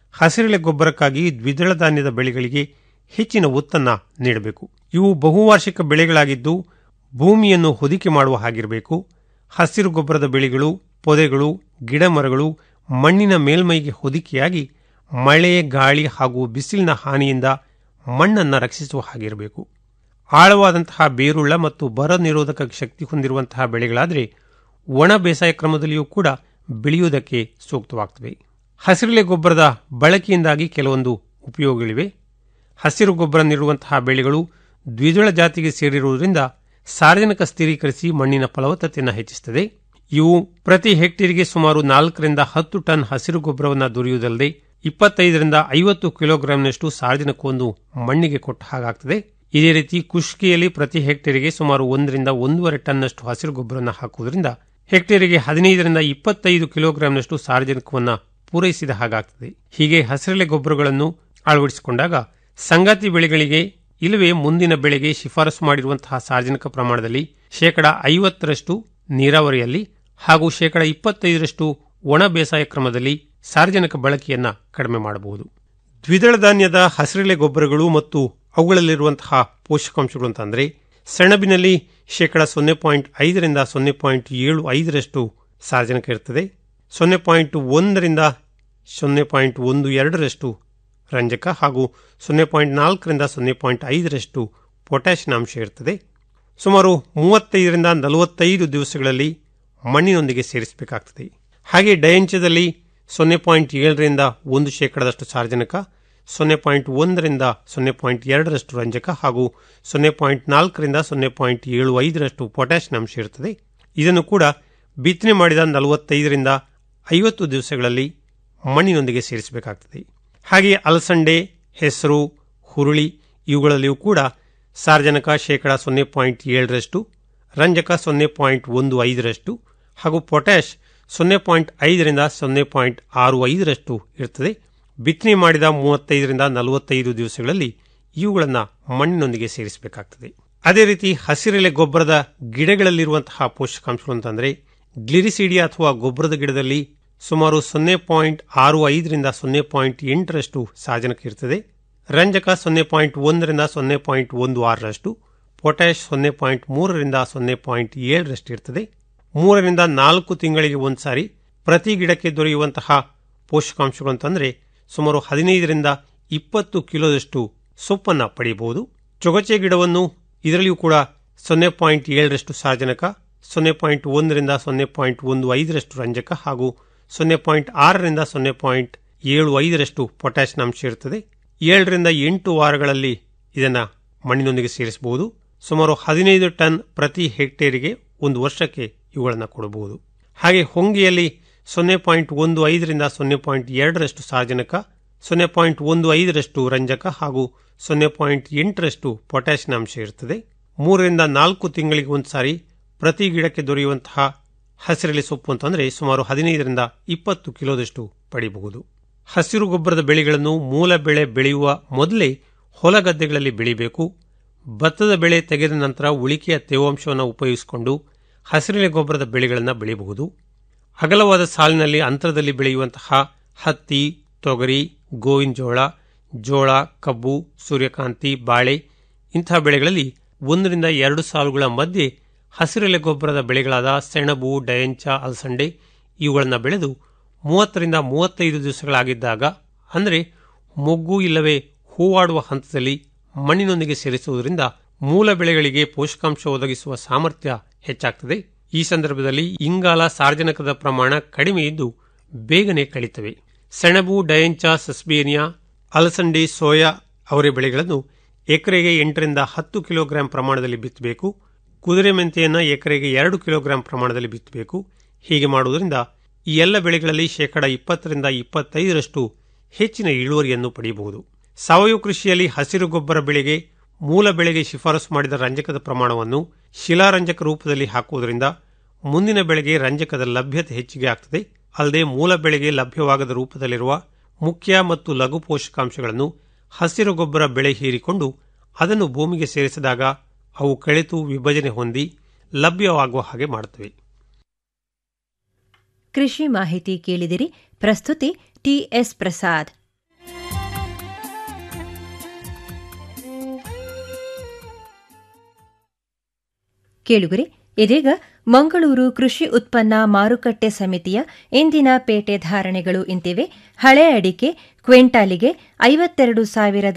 ಹಸಿರೆಲೆ ಗೊಬ್ಬರಕ್ಕಾಗಿ ದ್ವಿದಳ ಧಾನ್ಯದ ಬೆಳೆಗಳಿಗೆ ಹೆಚ್ಚಿನ ಒತ್ತನ್ನು ನೀಡಬೇಕು ಇವು ಬಹುವಾರ್ಷಿಕ ಬೆಳೆಗಳಾಗಿದ್ದು ಭೂಮಿಯನ್ನು ಹೊದಿಕೆ ಮಾಡುವ ಹಾಗಿರಬೇಕು ಹಸಿರು ಗೊಬ್ಬರದ ಬೆಳೆಗಳು ಪೊದೆಗಳು ಗಿಡಮರಗಳು ಮಣ್ಣಿನ ಮೇಲ್ಮೈಗೆ ಹೊದಿಕೆಯಾಗಿ ಮಳೆ ಗಾಳಿ ಹಾಗೂ ಬಿಸಿಲಿನ ಹಾನಿಯಿಂದ ಮಣ್ಣನ್ನು ರಕ್ಷಿಸುವ ಹಾಗಿರಬೇಕು ಆಳವಾದಂತಹ ಬೇರುಳ್ಳ ಮತ್ತು ಬರ ನಿರೋಧಕ ಶಕ್ತಿ ಹೊಂದಿರುವಂತಹ ಬೆಳೆಗಳಾದರೆ ಒಣ ಬೇಸಾಯ ಕ್ರಮದಲ್ಲಿಯೂ ಕೂಡ ಬೆಳೆಯುವುದಕ್ಕೆ ಸೂಕ್ತವಾಗ್ತವೆ ಹಸಿರೆಲೆ ಗೊಬ್ಬರದ ಬಳಕೆಯಿಂದಾಗಿ ಕೆಲವೊಂದು ಉಪಯೋಗಗಳಿವೆ ಹಸಿರು ಗೊಬ್ಬರ ನೀಡುವಂತಹ ಬೆಳೆಗಳು ದ್ವಿದಳ ಜಾತಿಗೆ ಸೇರಿರುವುದರಿಂದ ಸಾರ್ವಜನಿಕ ಸ್ಥಿರೀಕರಿಸಿ ಮಣ್ಣಿನ ಫಲವತ್ತತೆಯನ್ನು ಹೆಚ್ಚಿಸುತ್ತದೆ ಇವು ಪ್ರತಿ ಹೆಕ್ಟೇರಿಗೆ ಸುಮಾರು ನಾಲ್ಕರಿಂದ ಹತ್ತು ಟನ್ ಹಸಿರು ಗೊಬ್ಬರವನ್ನು ದೊರೆಯುವುದಲ್ಲದೆ ಇಪ್ಪತ್ತೈದರಿಂದ ಐವತ್ತು ಕಿಲೋಗ್ರಾಂನಷ್ಟು ಸಾರ್ವಜನಿಕವನ್ನು ಮಣ್ಣಿಗೆ ಕೊಟ್ಟ ಹಾಗಾಗ್ತದೆ ಇದೇ ರೀತಿ ಕುಷ್ಕಿಯಲ್ಲಿ ಪ್ರತಿ ಹೆಕ್ಟೇರಿಗೆ ಸುಮಾರು ಒಂದರಿಂದ ಒಂದೂವರೆ ಟನ್ನಷ್ಟು ಹಸಿರು ಗೊಬ್ಬರವನ್ನು ಹಾಕುವುದರಿಂದ ಹೆಕ್ಟೇರಿಗೆ ಹದಿನೈದರಿಂದ ಇಪ್ಪತ್ತೈದು ಕಿಲೋಗ್ರಾಂನಷ್ಟು ಸಾರ್ವಜನಿಕವನ್ನು ಪೂರೈಸಿದ ಹಾಗಾಗ್ತದೆ ಹೀಗೆ ಹಸಿರೆಲೆ ಗೊಬ್ಬರಗಳನ್ನು ಅಳವಡಿಸಿಕೊಂಡಾಗ ಸಂಗಾತಿ ಬೆಳೆಗಳಿಗೆ ಇಲ್ಲವೇ ಮುಂದಿನ ಬೆಳೆಗೆ ಶಿಫಾರಸು ಮಾಡಿರುವಂತಹ ಸಾರ್ವಜನಿಕ ಪ್ರಮಾಣದಲ್ಲಿ ಶೇಕಡ ಐವತ್ತರಷ್ಟು ನೀರಾವರಿಯಲ್ಲಿ ಹಾಗೂ ಶೇಕಡ ಇಪ್ಪತ್ತೈದರಷ್ಟು ಒಣ ಬೇಸಾಯ ಕ್ರಮದಲ್ಲಿ ಸಾರ್ವಜನಿಕ ಬಳಕೆಯನ್ನ ಕಡಿಮೆ ಮಾಡಬಹುದು ದ್ವಿದಳ ಧಾನ್ಯದ ಹಸಿರೆಲೆ ಗೊಬ್ಬರಗಳು ಮತ್ತು ಅವುಗಳಲ್ಲಿರುವಂತಹ ಪೋಷಕಾಂಶಗಳು ಅಂತಂದರೆ ಸೆಣಬಿನಲ್ಲಿ ಶೇಕಡ ಸೊನ್ನೆ ಪಾಯಿಂಟ್ ಐದರಿಂದ ಸೊನ್ನೆ ಪಾಯಿಂಟ್ ಏಳು ಐದರಷ್ಟು ಸಾರ್ವಜನಿಕ ಇರ್ತದೆ ಸೊನ್ನೆ ಪಾಯಿಂಟ್ ಒಂದರಿಂದ ಸೊನ್ನೆ ಪಾಯಿಂಟ್ ಒಂದು ಎರಡರಷ್ಟು ರಂಜಕ ಹಾಗೂ ಸೊನ್ನೆ ಪಾಯಿಂಟ್ ನಾಲ್ಕರಿಂದ ಸೊನ್ನೆ ಪಾಯಿಂಟ್ ಐದರಷ್ಟು ಪೊಟ್ಯಾಷಿಯಂ ಅಂಶ ಇರ್ತದೆ ಸುಮಾರು ಮೂವತ್ತೈದರಿಂದ ನಲವತ್ತೈದು ದಿವಸಗಳಲ್ಲಿ ಮಣ್ಣಿನೊಂದಿಗೆ ಸೇರಿಸಬೇಕಾಗ್ತದೆ ಹಾಗೆ ಡಯಂಚದಲ್ಲಿ ಸೊನ್ನೆ ಪಾಯಿಂಟ್ ಏಳರಿಂದ ಒಂದು ಶೇಕಡದಷ್ಟು ಸಾರ್ವಜನಿಕ ಸೊನ್ನೆ ಪಾಯಿಂಟ್ ಒಂದರಿಂದ ಸೊನ್ನೆ ಪಾಯಿಂಟ್ ಎರಡರಷ್ಟು ರಂಜಕ ಹಾಗೂ ಸೊನ್ನೆ ಪಾಯಿಂಟ್ ನಾಲ್ಕರಿಂದ ಸೊನ್ನೆ ಪಾಯಿಂಟ್ ಏಳು ಐದರಷ್ಟು ಪೊಟ್ಯಾಷಿಯಂ ಅಂಶ ಇರುತ್ತದೆ ಇದನ್ನು ಕೂಡ ಬಿತ್ತನೆ ಮಾಡಿದ ನಲವತ್ತೈದರಿಂದ ಐವತ್ತು ದಿವಸಗಳಲ್ಲಿ ಮಣ್ಣಿನೊಂದಿಗೆ ಸೇರಿಸಬೇಕಾಗ್ತದೆ ಹಾಗೆ ಅಲಸಂಡೆ ಹೆಸರು ಹುರುಳಿ ಇವುಗಳಲ್ಲಿಯೂ ಕೂಡ ಸಾರ್ವಜನಿಕ ಶೇಕಡ ಸೊನ್ನೆ ಪಾಯಿಂಟ್ ಏಳರಷ್ಟು ರಂಜಕ ಸೊನ್ನೆ ಪಾಯಿಂಟ್ ಒಂದು ಐದರಷ್ಟು ಹಾಗೂ ಪೊಟ್ಯಾಷ್ ಸೊನ್ನೆ ಪಾಯಿಂಟ್ ಐದರಿಂದ ಸೊನ್ನೆ ಪಾಯಿಂಟ್ ಆರು ಐದರಷ್ಟು ಇರ್ತದೆ ಬಿತ್ತನೆ ಮಾಡಿದ ಮೂವತ್ತೈದರಿಂದ ನಲವತ್ತೈದು ದಿವಸಗಳಲ್ಲಿ ಇವುಗಳನ್ನು ಮಣ್ಣಿನೊಂದಿಗೆ ಸೇರಿಸಬೇಕಾಗ್ತದೆ ಅದೇ ರೀತಿ ಹಸಿರೆಲೆ ಗೊಬ್ಬರದ ಗಿಡಗಳಲ್ಲಿರುವಂತಹ ಪೋಷಕಾಂಶಗಳು ಅಂತಂದರೆ ಗ್ಲಿರಿಸಿಡಿಯಾ ಅಥವಾ ಗೊಬ್ಬರದ ಗಿಡದಲ್ಲಿ ಸುಮಾರು ಸೊನ್ನೆ ಪಾಯಿಂಟ್ ಆರು ಐದರಿಂದ ಸೊನ್ನೆ ಪಾಯಿಂಟ್ ಎಂಟರಷ್ಟು ಸಾರ್ವಜನಿಕ ಇರ್ತದೆ ರಂಜಕ ಸೊನ್ನೆ ಪಾಯಿಂಟ್ ಒಂದರಿಂದ ಸೊನ್ನೆ ಪಾಯಿಂಟ್ ಒಂದು ಆರರಷ್ಟು ಪೊಟ್ಯಾಷ್ ಸೊನ್ನೆ ಪಾಯಿಂಟ್ ಮೂರರಿಂದ ಸೊನ್ನೆ ಪಾಯಿಂಟ್ ಏಳರಷ್ಟು ಇರ್ತದೆ ಮೂರರಿಂದ ನಾಲ್ಕು ತಿಂಗಳಿಗೆ ಒಂದು ಸಾರಿ ಪ್ರತಿ ಗಿಡಕ್ಕೆ ದೊರೆಯುವಂತಹ ಪೋಷಕಾಂಶಗಳು ಅಂತಂದರೆ ಸುಮಾರು ಹದಿನೈದರಿಂದ ಇಪ್ಪತ್ತು ಕಿಲೋದಷ್ಟು ಸೊಪ್ಪನ್ನು ಪಡೆಯಬಹುದು ಚೊಗಚೆ ಗಿಡವನ್ನು ಇದರಲ್ಲಿಯೂ ಕೂಡ ಸೊನ್ನೆ ಪಾಯಿಂಟ್ ಏಳರಷ್ಟು ಸಾರ್ವಜನಿಕ ಸೊನ್ನೆ ಪಾಯಿಂಟ್ ಒಂದರಿಂದ ಸೊನ್ನೆ ಪಾಯಿಂಟ್ ಒಂದು ಐದರಷ್ಟು ರಂಜಕ ಹಾಗೂ ಸೊನ್ನೆ ಪಾಯಿಂಟ್ ಆರರಿಂದ ಸೊನ್ನೆ ಪಾಯಿಂಟ್ ಏಳು ಐದರಷ್ಟು ಪೊಟ್ಯಾಷಿಯಂ ಅಂಶ ಇರುತ್ತದೆ ಏಳರಿಂದ ಎಂಟು ವಾರಗಳಲ್ಲಿ ಇದನ್ನು ಮಣ್ಣಿನೊಂದಿಗೆ ಸೇರಿಸಬಹುದು ಸುಮಾರು ಹದಿನೈದು ಟನ್ ಪ್ರತಿ ಹೆಕ್ಟೇರಿಗೆ ಒಂದು ವರ್ಷಕ್ಕೆ ಇವುಗಳನ್ನು ಕೊಡಬಹುದು ಹಾಗೆ ಹೊಂಗೆಯಲ್ಲಿ ಸೊನ್ನೆ ಪಾಯಿಂಟ್ ಒಂದು ಐದರಿಂದ ಸೊನ್ನೆ ಪಾಯಿಂಟ್ ಎರಡರಷ್ಟು ಸಾರ್ವಜನಿಕ ಸೊನ್ನೆ ಪಾಯಿಂಟ್ ಒಂದು ಐದರಷ್ಟು ರಂಜಕ ಹಾಗೂ ಸೊನ್ನೆ ಪಾಯಿಂಟ್ ಎಂಟರಷ್ಟು ಪೊಟ್ಯಾಷಿಯಂ ಅಂಶ ಇರುತ್ತದೆ ಮೂರರಿಂದ ನಾಲ್ಕು ತಿಂಗಳಿಗೆ ಒಂದು ಸಾರಿ ಪ್ರತಿ ಗಿಡಕ್ಕೆ ದೊರೆಯುವಂತಹ ಹಸಿರೆಲೆ ಸೊಪ್ಪು ಅಂತಂದರೆ ಸುಮಾರು ಹದಿನೈದರಿಂದ ಇಪ್ಪತ್ತು ಕಿಲೋದಷ್ಟು ಪಡೆಯಬಹುದು ಹಸಿರು ಗೊಬ್ಬರದ ಬೆಳೆಗಳನ್ನು ಮೂಲ ಬೆಳೆ ಬೆಳೆಯುವ ಮೊದಲೇ ಹೊಲಗದ್ದೆಗಳಲ್ಲಿ ಬೆಳೆಯಬೇಕು ಭತ್ತದ ಬೆಳೆ ತೆಗೆದ ನಂತರ ಉಳಿಕೆಯ ತೇವಾಂಶವನ್ನು ಉಪಯೋಗಿಸಿಕೊಂಡು ಹಸಿರೆಲೆ ಗೊಬ್ಬರದ ಬೆಳೆಗಳನ್ನು ಬೆಳೆಯಬಹುದು ಅಗಲವಾದ ಸಾಲಿನಲ್ಲಿ ಅಂತರದಲ್ಲಿ ಬೆಳೆಯುವಂತಹ ಹತ್ತಿ ತೊಗರಿ ಗೋವಿನ ಜೋಳ ಜೋಳ ಕಬ್ಬು ಸೂರ್ಯಕಾಂತಿ ಬಾಳೆ ಇಂತಹ ಬೆಳೆಗಳಲ್ಲಿ ಒಂದರಿಂದ ಎರಡು ಸಾಲುಗಳ ಮಧ್ಯೆ ಹಸಿರೆಲೆ ಗೊಬ್ಬರದ ಬೆಳೆಗಳಾದ ಸೆಣಬು ಡಯಂಚ ಅಲಸಂಡೆ ಇವುಗಳನ್ನು ಬೆಳೆದು ಮೂವತ್ತರಿಂದ ಮೂವತ್ತೈದು ದಿವಸಗಳಾಗಿದ್ದಾಗ ಅಂದರೆ ಮೊಗ್ಗು ಇಲ್ಲವೇ ಹೂವಾಡುವ ಹಂತದಲ್ಲಿ ಮಣ್ಣಿನೊಂದಿಗೆ ಸೇರಿಸುವುದರಿಂದ ಮೂಲ ಬೆಳೆಗಳಿಗೆ ಪೋಷಕಾಂಶ ಒದಗಿಸುವ ಸಾಮರ್ಥ್ಯ ಹೆಚ್ಚಾಗ್ತದೆ ಈ ಸಂದರ್ಭದಲ್ಲಿ ಇಂಗಾಲ ಸಾರ್ವಜನಿಕದ ಪ್ರಮಾಣ ಕಡಿಮೆ ಇದ್ದು ಬೇಗನೆ ಕಳೀತವೆ ಸೆಣಬು ಡಯಂಚ ಸಸ್ಬೇನಿಯಾ ಅಲಸಂಡೆ ಸೋಯಾ ಅವರೆ ಬೆಳೆಗಳನ್ನು ಎಕರೆಗೆ ಎಂಟರಿಂದ ಹತ್ತು ಕಿಲೋಗ್ರಾಂ ಪ್ರಮಾಣದಲ್ಲಿ ಬಿತ್ತಬೇಕು ಕುದುರೆ ಮೆಂತೆಯನ್ನು ಎಕರೆಗೆ ಎರಡು ಕಿಲೋಗ್ರಾಂ ಪ್ರಮಾಣದಲ್ಲಿ ಬಿತ್ತಬೇಕು ಹೀಗೆ ಮಾಡುವುದರಿಂದ ಈ ಎಲ್ಲ ಬೆಳೆಗಳಲ್ಲಿ ಶೇಕಡ ಇಪ್ಪತ್ತರಿಂದ ಇಪ್ಪತ್ತೈದರಷ್ಟು ಹೆಚ್ಚಿನ ಇಳುವರಿಯನ್ನು ಪಡೆಯಬಹುದು ಸಾವಯವ ಕೃಷಿಯಲ್ಲಿ ಹಸಿರು ಗೊಬ್ಬರ ಬೆಳೆಗೆ ಮೂಲ ಬೆಳೆಗೆ ಶಿಫಾರಸು ಮಾಡಿದ ರಂಜಕದ ಪ್ರಮಾಣವನ್ನು ಶಿಲಾರಂಜಕ ರೂಪದಲ್ಲಿ ಹಾಕುವುದರಿಂದ ಮುಂದಿನ ಬೆಳೆಗೆ ರಂಜಕದ ಲಭ್ಯತೆ ಹೆಚ್ಚಿಗೆ ಆಗ್ತದೆ ಅಲ್ಲದೆ ಮೂಲ ಬೆಳೆಗೆ ಲಭ್ಯವಾಗದ ರೂಪದಲ್ಲಿರುವ ಮುಖ್ಯ ಮತ್ತು ಲಘು ಪೋಷಕಾಂಶಗಳನ್ನು ಹಸಿರು ಗೊಬ್ಬರ ಬೆಳೆ ಹೀರಿಕೊಂಡು ಅದನ್ನು ಭೂಮಿಗೆ ಸೇರಿಸಿದಾಗ ಅವು ಕಳೆತು ವಿಭಜನೆ ಹೊಂದಿ ಲಭ್ಯವಾಗುವ ಹಾಗೆ ಮಾಡುತ್ತವೆ ಕೃಷಿ ಮಾಹಿತಿ ಕೇಳಿದಿರಿ ಪ್ರಸ್ತುತಿ ಟಿಎಸ್ ಪ್ರಸಾದ್ ಕೇಳುಗರೆ ಇದೀಗ ಮಂಗಳೂರು ಕೃಷಿ ಉತ್ಪನ್ನ ಮಾರುಕಟ್ಟೆ ಸಮಿತಿಯ ಇಂದಿನ ಪೇಟೆ ಧಾರಣೆಗಳು ಇಂತಿವೆ ಹಳೆ ಅಡಿಕೆ ಕ್ವಿಂಟಾಲಿಗೆ ಐವತ್ತೆರಡು ಸಾವಿರದ